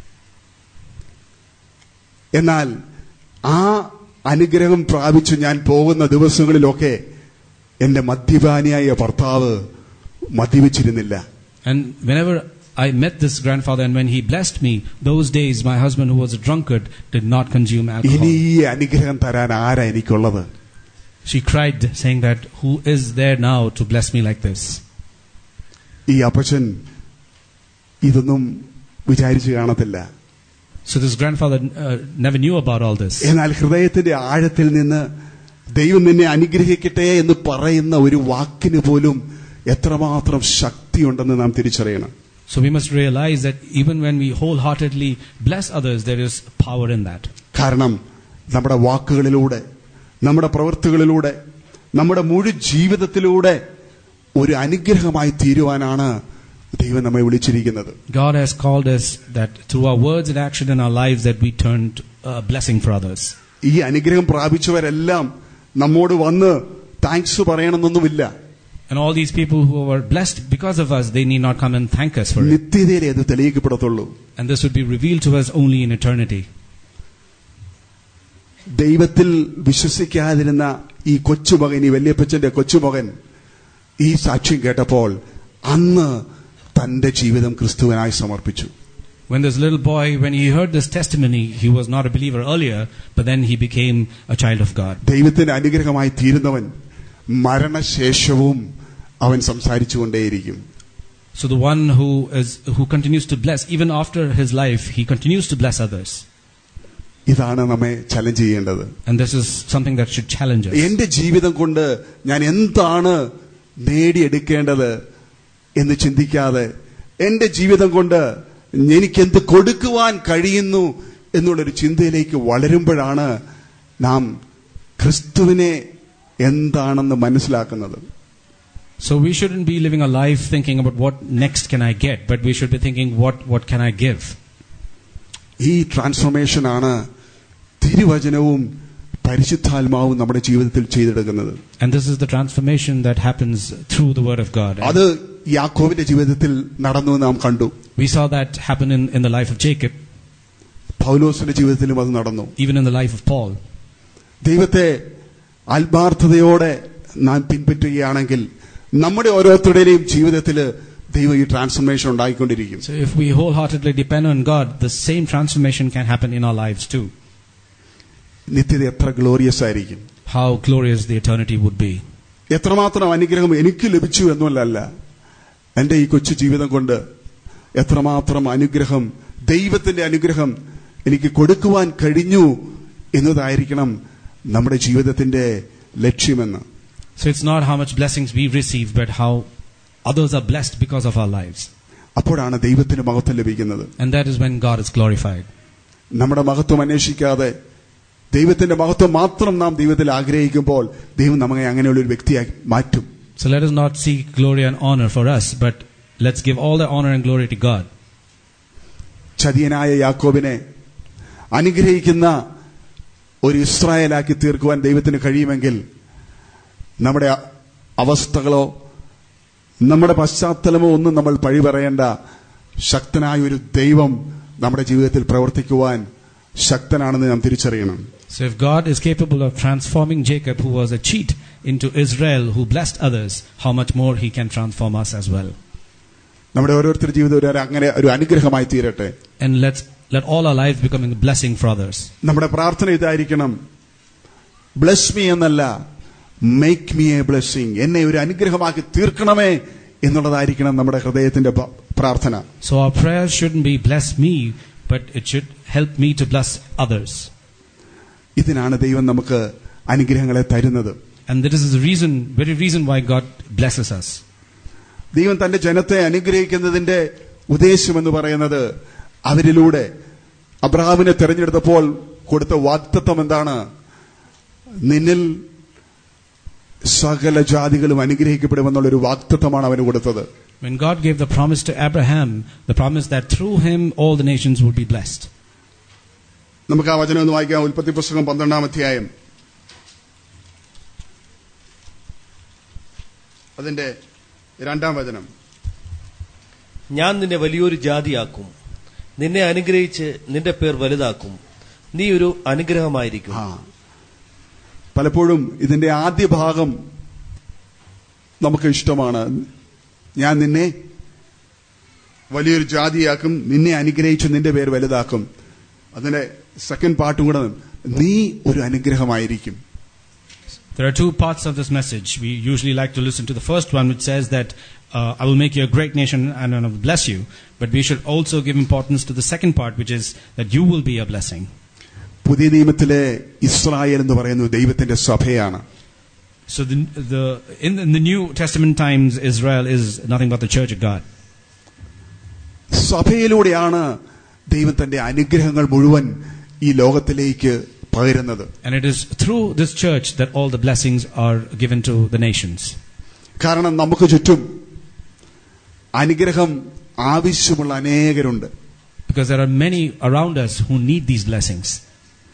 എന്നാൽ ആ അനുഗ്രഹം പ്രാപിച്ചു ഞാൻ പോകുന്ന ദിവസങ്ങളിലൊക്കെ എന്റെ മദ്യപാനിയായ ഭർത്താവ് മദ്യപിച്ചിരുന്നില്ല And whenever I met this grandfather and when he blessed me, those days my husband, who was a drunkard, did not consume ഇനി alcohol. ഈ അനുഗ്രഹം തരാൻ ആരാ എനിക്കുള്ളത് She cried, saying that, Who is there now to bless me like this? ഈ അപ്പച്ചൻ ഇതൊന്നും വിചാരിച്ചു കാണത്തില്ല So this grandfather uh, never knew about all this. എന്നാൽ ഹൃദയത്തിന്റെ ആഴത്തിൽ നിന്ന് ദൈവം നിന്നെ അനുഗ്രഹിക്കട്ടെ എന്ന് പറയുന്ന ഒരു വാക്കിന് പോലും എത്രമാത്രം ശക്തിയുണ്ടെന്ന് നാം തിരിച്ചറിയണം So we must realize that even when we wholeheartedly bless others, there is power in that. കാരണം നമ്മുടെ വാക്കുകളിലൂടെ നമ്മുടെ പ്രവൃത്തികളിലൂടെ നമ്മുടെ മുഴു ജീവിതത്തിലൂടെ ഒരു അനുഗ്രഹമായി തീരുവാനാണ് ദൈവം നമ്മെ വിളിച്ചിരിക്കുന്നത് God has called us that through our words and action in our lives that we turn to a blessing for others. ഈ അനുഗ്രഹം പ്രാപിച്ചവരെല്ലാം നമ്മോട് വന്ന് താങ്ക്സ് പറയണമെന്നൊന്നുമില്ല And all these people who were blessed because of us, they need not come and thank us for it. നിത്യതയിലെ അത് തെളിയിക്കപ്പെടത്തുള്ളൂ And this would be revealed to us only in eternity. ദൈവത്തിൽ വിശ്വസിക്കാതിരുന്ന ഈ കൊച്ചുമകൻ ഈ വല്യപ്പച്ചന്റെ കൊച്ചുമകൻ ഈ സാക്ഷ്യം കേട്ടപ്പോൾ അന്ന് തന്റെ ജീവിതം ക്രിസ്തുവിനായി സമർപ്പിച്ചു When this little boy, when he heard this testimony, he was not a believer earlier, but then he became a child of God. ദൈവത്തിന്റെ അനുഗ്രഹമായി തീരുന്നവൻ മരണശേഷവും അവൻ സംസാരിച്ചുകൊണ്ടേയിരിക്കും So the one who is who continues to bless, even after his life, he continues to bless others. ഇതാണ് നമ്മെ challenge ചെയ്യേണ്ടത് And this is something that should challenge us. എന്റെ ജീവിതം കൊണ്ട് ഞാൻ എന്താണ് നേടിയെടുക്കേണ്ടത് എന്ന് ചിന്തിക്കാതെ എന്റെ ജീവിതം കൊണ്ട് എനിക്കെന്ത് കൊടുക്കുവാൻ കഴിയുന്നു എന്നുള്ളൊരു ചിന്തയിലേക്ക് വളരുമ്പോഴാണ് നാം ക്രിസ്തുവിനെ എന്താണെന്ന് മനസ്സിലാക്കുന്നത് So we shouldn't be living a life thinking about what next can I get, but we should be thinking what what can I give. ഈ ട്രാൻസ്ഫോർമേഷൻ ആണ് തിരുവചനവും പരിശുദ്ധാത്മാവും നമ്മുടെ ജീവിതത്തിൽ ചെയ്തെടുക്കുന്നത് And this is the transformation that happens through the word of God. And അത് യാക്കോവിന്റെ ജീവിതത്തിൽ നടന്നു എന്ന് നാം കണ്ടു we saw that happen in, in the life of Jacob, പൗലോസിന്റെ ജീവിതത്തിലും അത് നടന്നു even in the life of Paul. ദൈവത്തെ ആത്മാർത്ഥതയോടെ നാം പിൻപറ്റുകയാണെങ്കിൽ നമ്മുടെ ഓരോരുത്തരുടെയും ജീവിതത്തിൽ ദൈവം ഈ ട്രാൻസ്ഫോർമേഷൻ ഉണ്ടായിക്കൊണ്ടിരിക്കും So if we wholeheartedly depend on God, the same transformation can happen in our lives too. നിത്യത എത്ര ഗ്ലോറിയസ് ആയിരിക്കും How glorious the eternity would be. എത്രമാത്രം അനുഗ്രഹം എനിക്ക് ലഭിച്ചു എന്നുള്ളതല്ല എന്റെ ഈ കൊച്ചു ജീവിതം കൊണ്ട് എത്രമാത്രം അനുഗ്രഹം ദൈവത്തിന്റെ അനുഗ്രഹം എനിക്ക് കൊടുക്കുവാൻ കഴിഞ്ഞു എന്നതായിരിക്കണം നമ്മുടെ ജീവിതത്തിന്റെ ലക്ഷ്യമെന്ന് So it's not how much blessings we receive, but how others are blessed because of our lives. അപ്പോഴാണ് ദൈവത്തിന് മഹത്വം ലഭിക്കുന്നത് And that is when God is glorified. നമ്മുടെ മഹത്വം അന്വേഷിക്കാതെ ദൈവത്തിന്റെ മഹത്വം മാത്രം നാം ദൈവത്തിൽ ആഗ്രഹിക്കുമ്പോൾ ദൈവം നമ്മെ അങ്ങനെയുള്ള ഒരു വ്യക്തിയാക്കി മാറ്റും So let us not seek glory and honor for us, but let's give all the honor and glory to God. ചതിയനായ യാക്കോബിനെ അനുഗ്രഹിക്കുന്ന ഒരു ഇസ്രായേലാക്കി തീർക്കുവാൻ ദൈവത്തിന് കഴിയുമെങ്കിൽ നമ്മുടെ അ- അവസ്ഥകളോ നമ്മുടെ പശ്ചാത്തലമോ ഒന്നും നമ്മൾ പഴി പറയേണ്ട ശക്തനായ ഒരു ദൈവം നമ്മുടെ ജീവിതത്തിൽ പ്രവർത്തിക്കുവാൻ ശക്തനാണെന്ന് നാം തിരിച്ചറിയണം So if God is capable of transforming Jacob, who was a cheat, into Israel, who blessed others, how much more he can transform us as well. നമ്മുടെ ഓരോരുത്തരുടെ ജീവിതം ഒരു അങ്ങനെ ഒരു അനുഗ്രഹമായി തീരട്ടെ And let's let all our lives become a blessing for others. നമ്മുടെ പ്രാർത്ഥന ഇതായിരിക്കണം ബ്ലസ് മീ എന്നല്ല മേക്ക് മീ എ ബ്ലെസ്സിങ് എന്നെ ഒരു അനുഗ്രഹമാക്കി തീർക്കണമേ എന്നുള്ളതായിരിക്കണം നമ്മുടെ ഹൃദയത്തിന്റെ പ- പ്രാർത്ഥന So our prayers shouldn't be bless me, but it should help me to bless others. ഇതിനാണ് ദൈവം നമുക്ക് അനുഗ്രഹങ്ങളെ തരുന്നത് And this is the reason, very reason why God blesses us. ദൈവം തന്റെ ജനത്തെ അനുഗ്രഹിക്കുന്നതിന്റെ ഉദ്ദേശം എന്ന് പറയുന്നത് അവരിലൂടെ അബ്രഹാമിനെ തെരഞ്ഞെടുത്തപ്പോൾ കൊടുത്ത വാഗ്ദത്വം എന്താണ് നിന്നിൽ സകല ജാതികളും അനുഗ്രഹിക്കപ്പെടുമെന്നുള്ളൊരു വാഗ്ദത്വമാണ് അവന് കൊടുത്തത് When God gave the promise to Abraham, the promise that through him all the nations would be blessed. നമുക്ക് ആ വചനം ഒന്ന് വായിക്കാം ഉൽപ്പത്തി പുസ്തകം പന്ത്രണ്ടാം അധ്യായം അതിന്റെ രണ്ടാം വചനം ഞാൻ നിന്നെ വലിയൊരു ജാതിയാക്കും നിന്നെ അനുഗ്രഹിച്ച് നിന്റെ പേർ വലുതാക്കും നീ ഒരു അനുഗ്രഹമായിരിക്കും ആ പലപ്പോഴും ഇതിന്റെ ആദ്യ ഭാഗം നമുക്ക് ഇഷ്ടമാണ് ഞാൻ നിന്നെ വലിയൊരു ജാതിയാക്കും നിന്നെ അനുഗ്രഹിച്ച് നിന്റെ പേര് വലുതാക്കും അതിന്റെ സെക്കൻഡ് പാർട്ടും കൂടെ നീ ഒരു അനുഗ്രഹമായിരിക്കും There are two parts of this message. We usually like to listen to the first one, which says that uh, I will make you a great nation and I will bless you. But we should also give importance to the second part, which is that you will be a blessing. പുതിയ നിയമത്തിലെ Israel എന്ന് പറയുന്നത് ദൈവത്തിന്റെ സഭയാണ് So the, the, in, the, in the New Testament times, Israel is nothing but the church of God. സഭയിലൂടെയാണ് ദൈവം തന്റെ അനുഗ്രഹങ്ങൾ മുഴുവൻ ഈ ലോകത്തിലേക്ക് പകരുന്നത് And it is through this church that all the blessings are given to the nations. കാരണം നമുക്ക് ചുറ്റും അനുഗ്രഹം ആവശ്യമുള്ള അനേകരുണ്ട് Because there are many around us who need these blessings.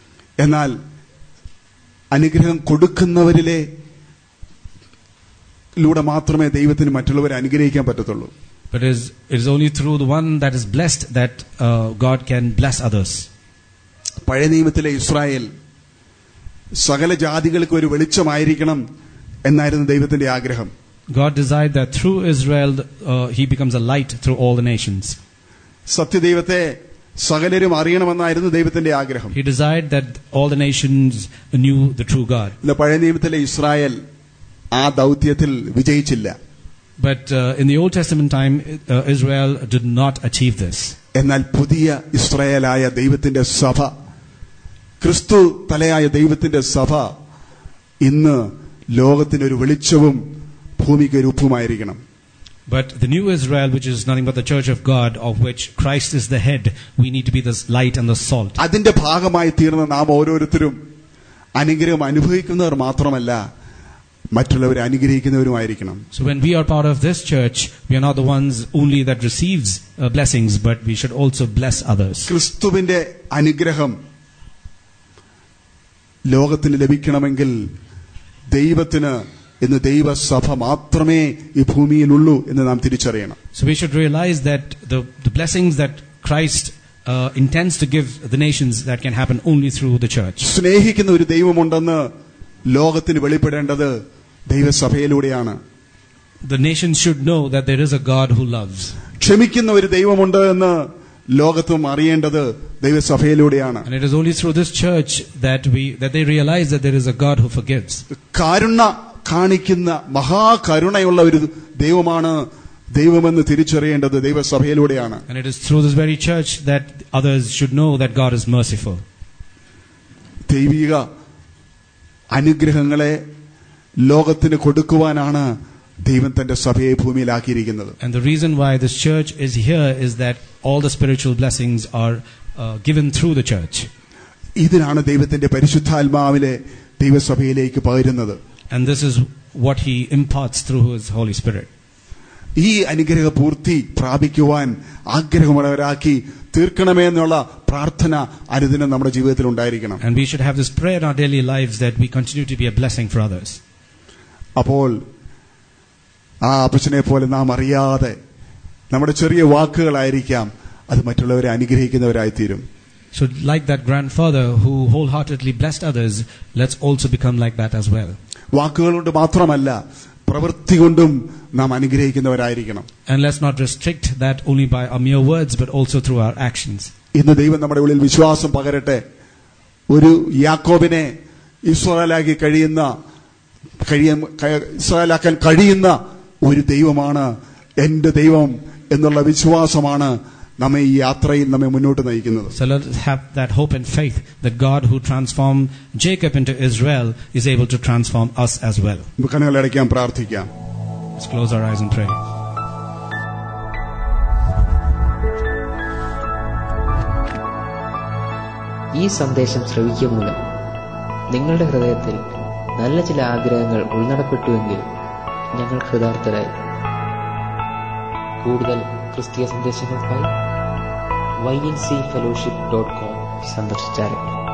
എന്നാൽ അനുഗ്രഹം കൊടുക്കുന്നവരിലെ ലൂടെ മാത്രമേ ദൈവത്തിന് മറ്റുള്ളവരെ അനുഗ്രഹിക്കാൻ പറ്റത്തുള്ളൂ But it is, it is only through the one that is blessed that uh, God can bless others. പഴയ നിയമത്തിലെ ഇസ്രായേൽ സകല ജാതികൾക്ക് ഒരു വെളിച്ചമായിരിക്കണം എന്നായിരുന്നു ദൈവത്തിന്റെ ആഗ്രഹം God desired that through Israel uh, he becomes a light through all the nations. സത്യദൈവത്തെ സകലരും അറിയണമെന്നായിരുന്നു ദൈവത്തിന്റെ ആഗ്രഹം He desired that all the nations knew the true God. ഇന്ന് പഴയ നിയമത്തിലെ ഇസ്രായേൽ ആ ദൗത്യത്തിൽ വിജയിച്ചില്ല But uh, in the Old Testament time, uh, Israel did not achieve this. എന്നാൽ പുതിയ ഇസ്രായേലായ ദൈവത്തിന്റെ സഭ ക്രിസ്തു തലയായ ദൈവത്തിന്റെ സഭ ഇന്ന് ലോകത്തിനൊരു വെളിച്ചവും ഭൂമിക്ക് ഒരു ഉപ്പുമായിരിക്കണം But the new Israel, which is nothing but the church of God, of which Christ is the head, we need to be the light and the salt. അതിന്റെ ഭാഗമായി തീർന്ന നാം ഓരോരുത്തരും അനുഗ്രഹം അനുഭവിക്കുന്നവർ മാത്രമല്ല മറ്റുള്ളവരെ അനുഗ്രഹിക്കുന്നവരുമായിരിക്കണം So when we are part of this church, we are not the ones only that receives uh, blessings, but we should also bless others. ക്രിസ്തുവിന്റെ അനുഗ്രഹം ലോകത്തിന് ലഭിക്കണമെങ്കിൽ ദൈവത്തിന് ഇന്ന് ദൈവസഭ മാത്രമേ ഈ ഭൂമിയിലുള്ളൂ എന്ന് നാം തിരിച്ചറിയണം So we should realize that the, the blessings that Christ uh, intends to give the nations that can happen only through the church. സ്നേഹിക്കുന്ന ഒരു ദൈവമുണ്ടെന്ന് ലോകത്തിന് വെളിപ്പെടേണ്ടത് ദൈവസഭയിലൂടെയാണ് The nations should know that there is a God who loves. ക്ഷമിക്കുന്ന ഒരു ദൈവമുണ്ട് എന്ന് ലോകത്തും അറിയേണ്ടത് ദൈവസഭയിലൂടെയാണ് And it is only through this church that we that they realize that there is a God who forgives. കാരുണ കാണിക്കുന്ന മഹാകരുണയുള്ള ഒരു ദൈവമാണ് ദൈവമെന്ന് തിരിച്ചറിയേണ്ടത് ദൈവസഭയിലൂടെയാണ് And it is through this very church that others should know that God is merciful. ദൈവിക അനുഗ്രഹങ്ങളെ ലോകത്തിന് കൊടുക്കുവാനാണ് ദൈവം തന്റെ സഭയെ ഭൂമിയിലാക്കിയിരിക്കുന്നത് And the reason why this church is here is that all the spiritual blessings are uh, given through the church. ഇതിനാണ് ദൈവത്തിന്റെ പരിശുദ്ധാത്മാവിലെ ദൈവസഭയിലേക്ക് പകരുന്നത് And this is what he imparts through his Holy Spirit. ഈ അനുഗ്രഹ പൂർത്തി പ്രാപിക്കുവാൻ ആഗ്രഹമുള്ളവരാക്കി തീർക്കണമേ എന്നുള്ള പ്രാർത്ഥന അനുദിനം നമ്മുടെ ജീവിതത്തിൽ ഉണ്ടായിരിക്കണം And we should have this prayer in our daily lives that we continue to be a blessing for others. അപ്പോൾ ആ അപ്പച്ചനെ പോലെ നാം അറിയാതെ നമ്മുടെ ചെറിയ വാക്കുകളായിരിക്കാം അത് മറ്റുള്ളവരെ അനുഗ്രഹിക്കുന്നവരായിത്തീരും So, like that grandfather who wholeheartedly blessed others, let's also become like that as well. വാക്കുകൾ കൊണ്ട് മാത്രമല്ല പ്രവൃത്തി കൊണ്ടും നാം അനുഗ്രഹിക്കുന്നവരായിരിക്കണം And let's not restrict that only by our mere words, but also through our actions. ഇന്ന് ദൈവം നമ്മുടെ ഉള്ളിൽ വിശ്വാസം പകരട്ടെ ഒരു യാക്കോബിനെ ഇസ്രായേലാക്കി കഴിയുന്ന കഴിയ ക- ഇസ്രായേലാക്കാൻ കഴിയുന്ന ഒരു ദൈവമാണ് എന്റെ ദൈവം എന്നുള്ള വിശ്വാസമാണ് നമ്മെ ഈ യാത്രയിൽ നമ്മെ മുന്നോട്ട് നയിക്കുന്നത് So let's have that hope and faith that God who transformed Jacob into Israel is able to transform us as well. നമുക്ക് കണ്ണുകളടയ്ക്കാൻ പ്രാർത്ഥിക്കാം Let's close our eyes and pray. ഈ സന്ദേശം ശ്രവിക്കുക മൂലം നിങ്ങളുടെ ഹൃദയത്തിൽ നല്ല ചില ആഗ്രഹങ്ങൾ ഉൾനടപ്പെട്ടുവെങ്കിൽ ഞങ്ങൾ കൃതാർത്ഥരായി കൂടുതൽ ക്രിസ്തീയ സന്ദേശങ്ങൾക്കായി Y N C fellowship dot com സന്ദർശിച്ചാലും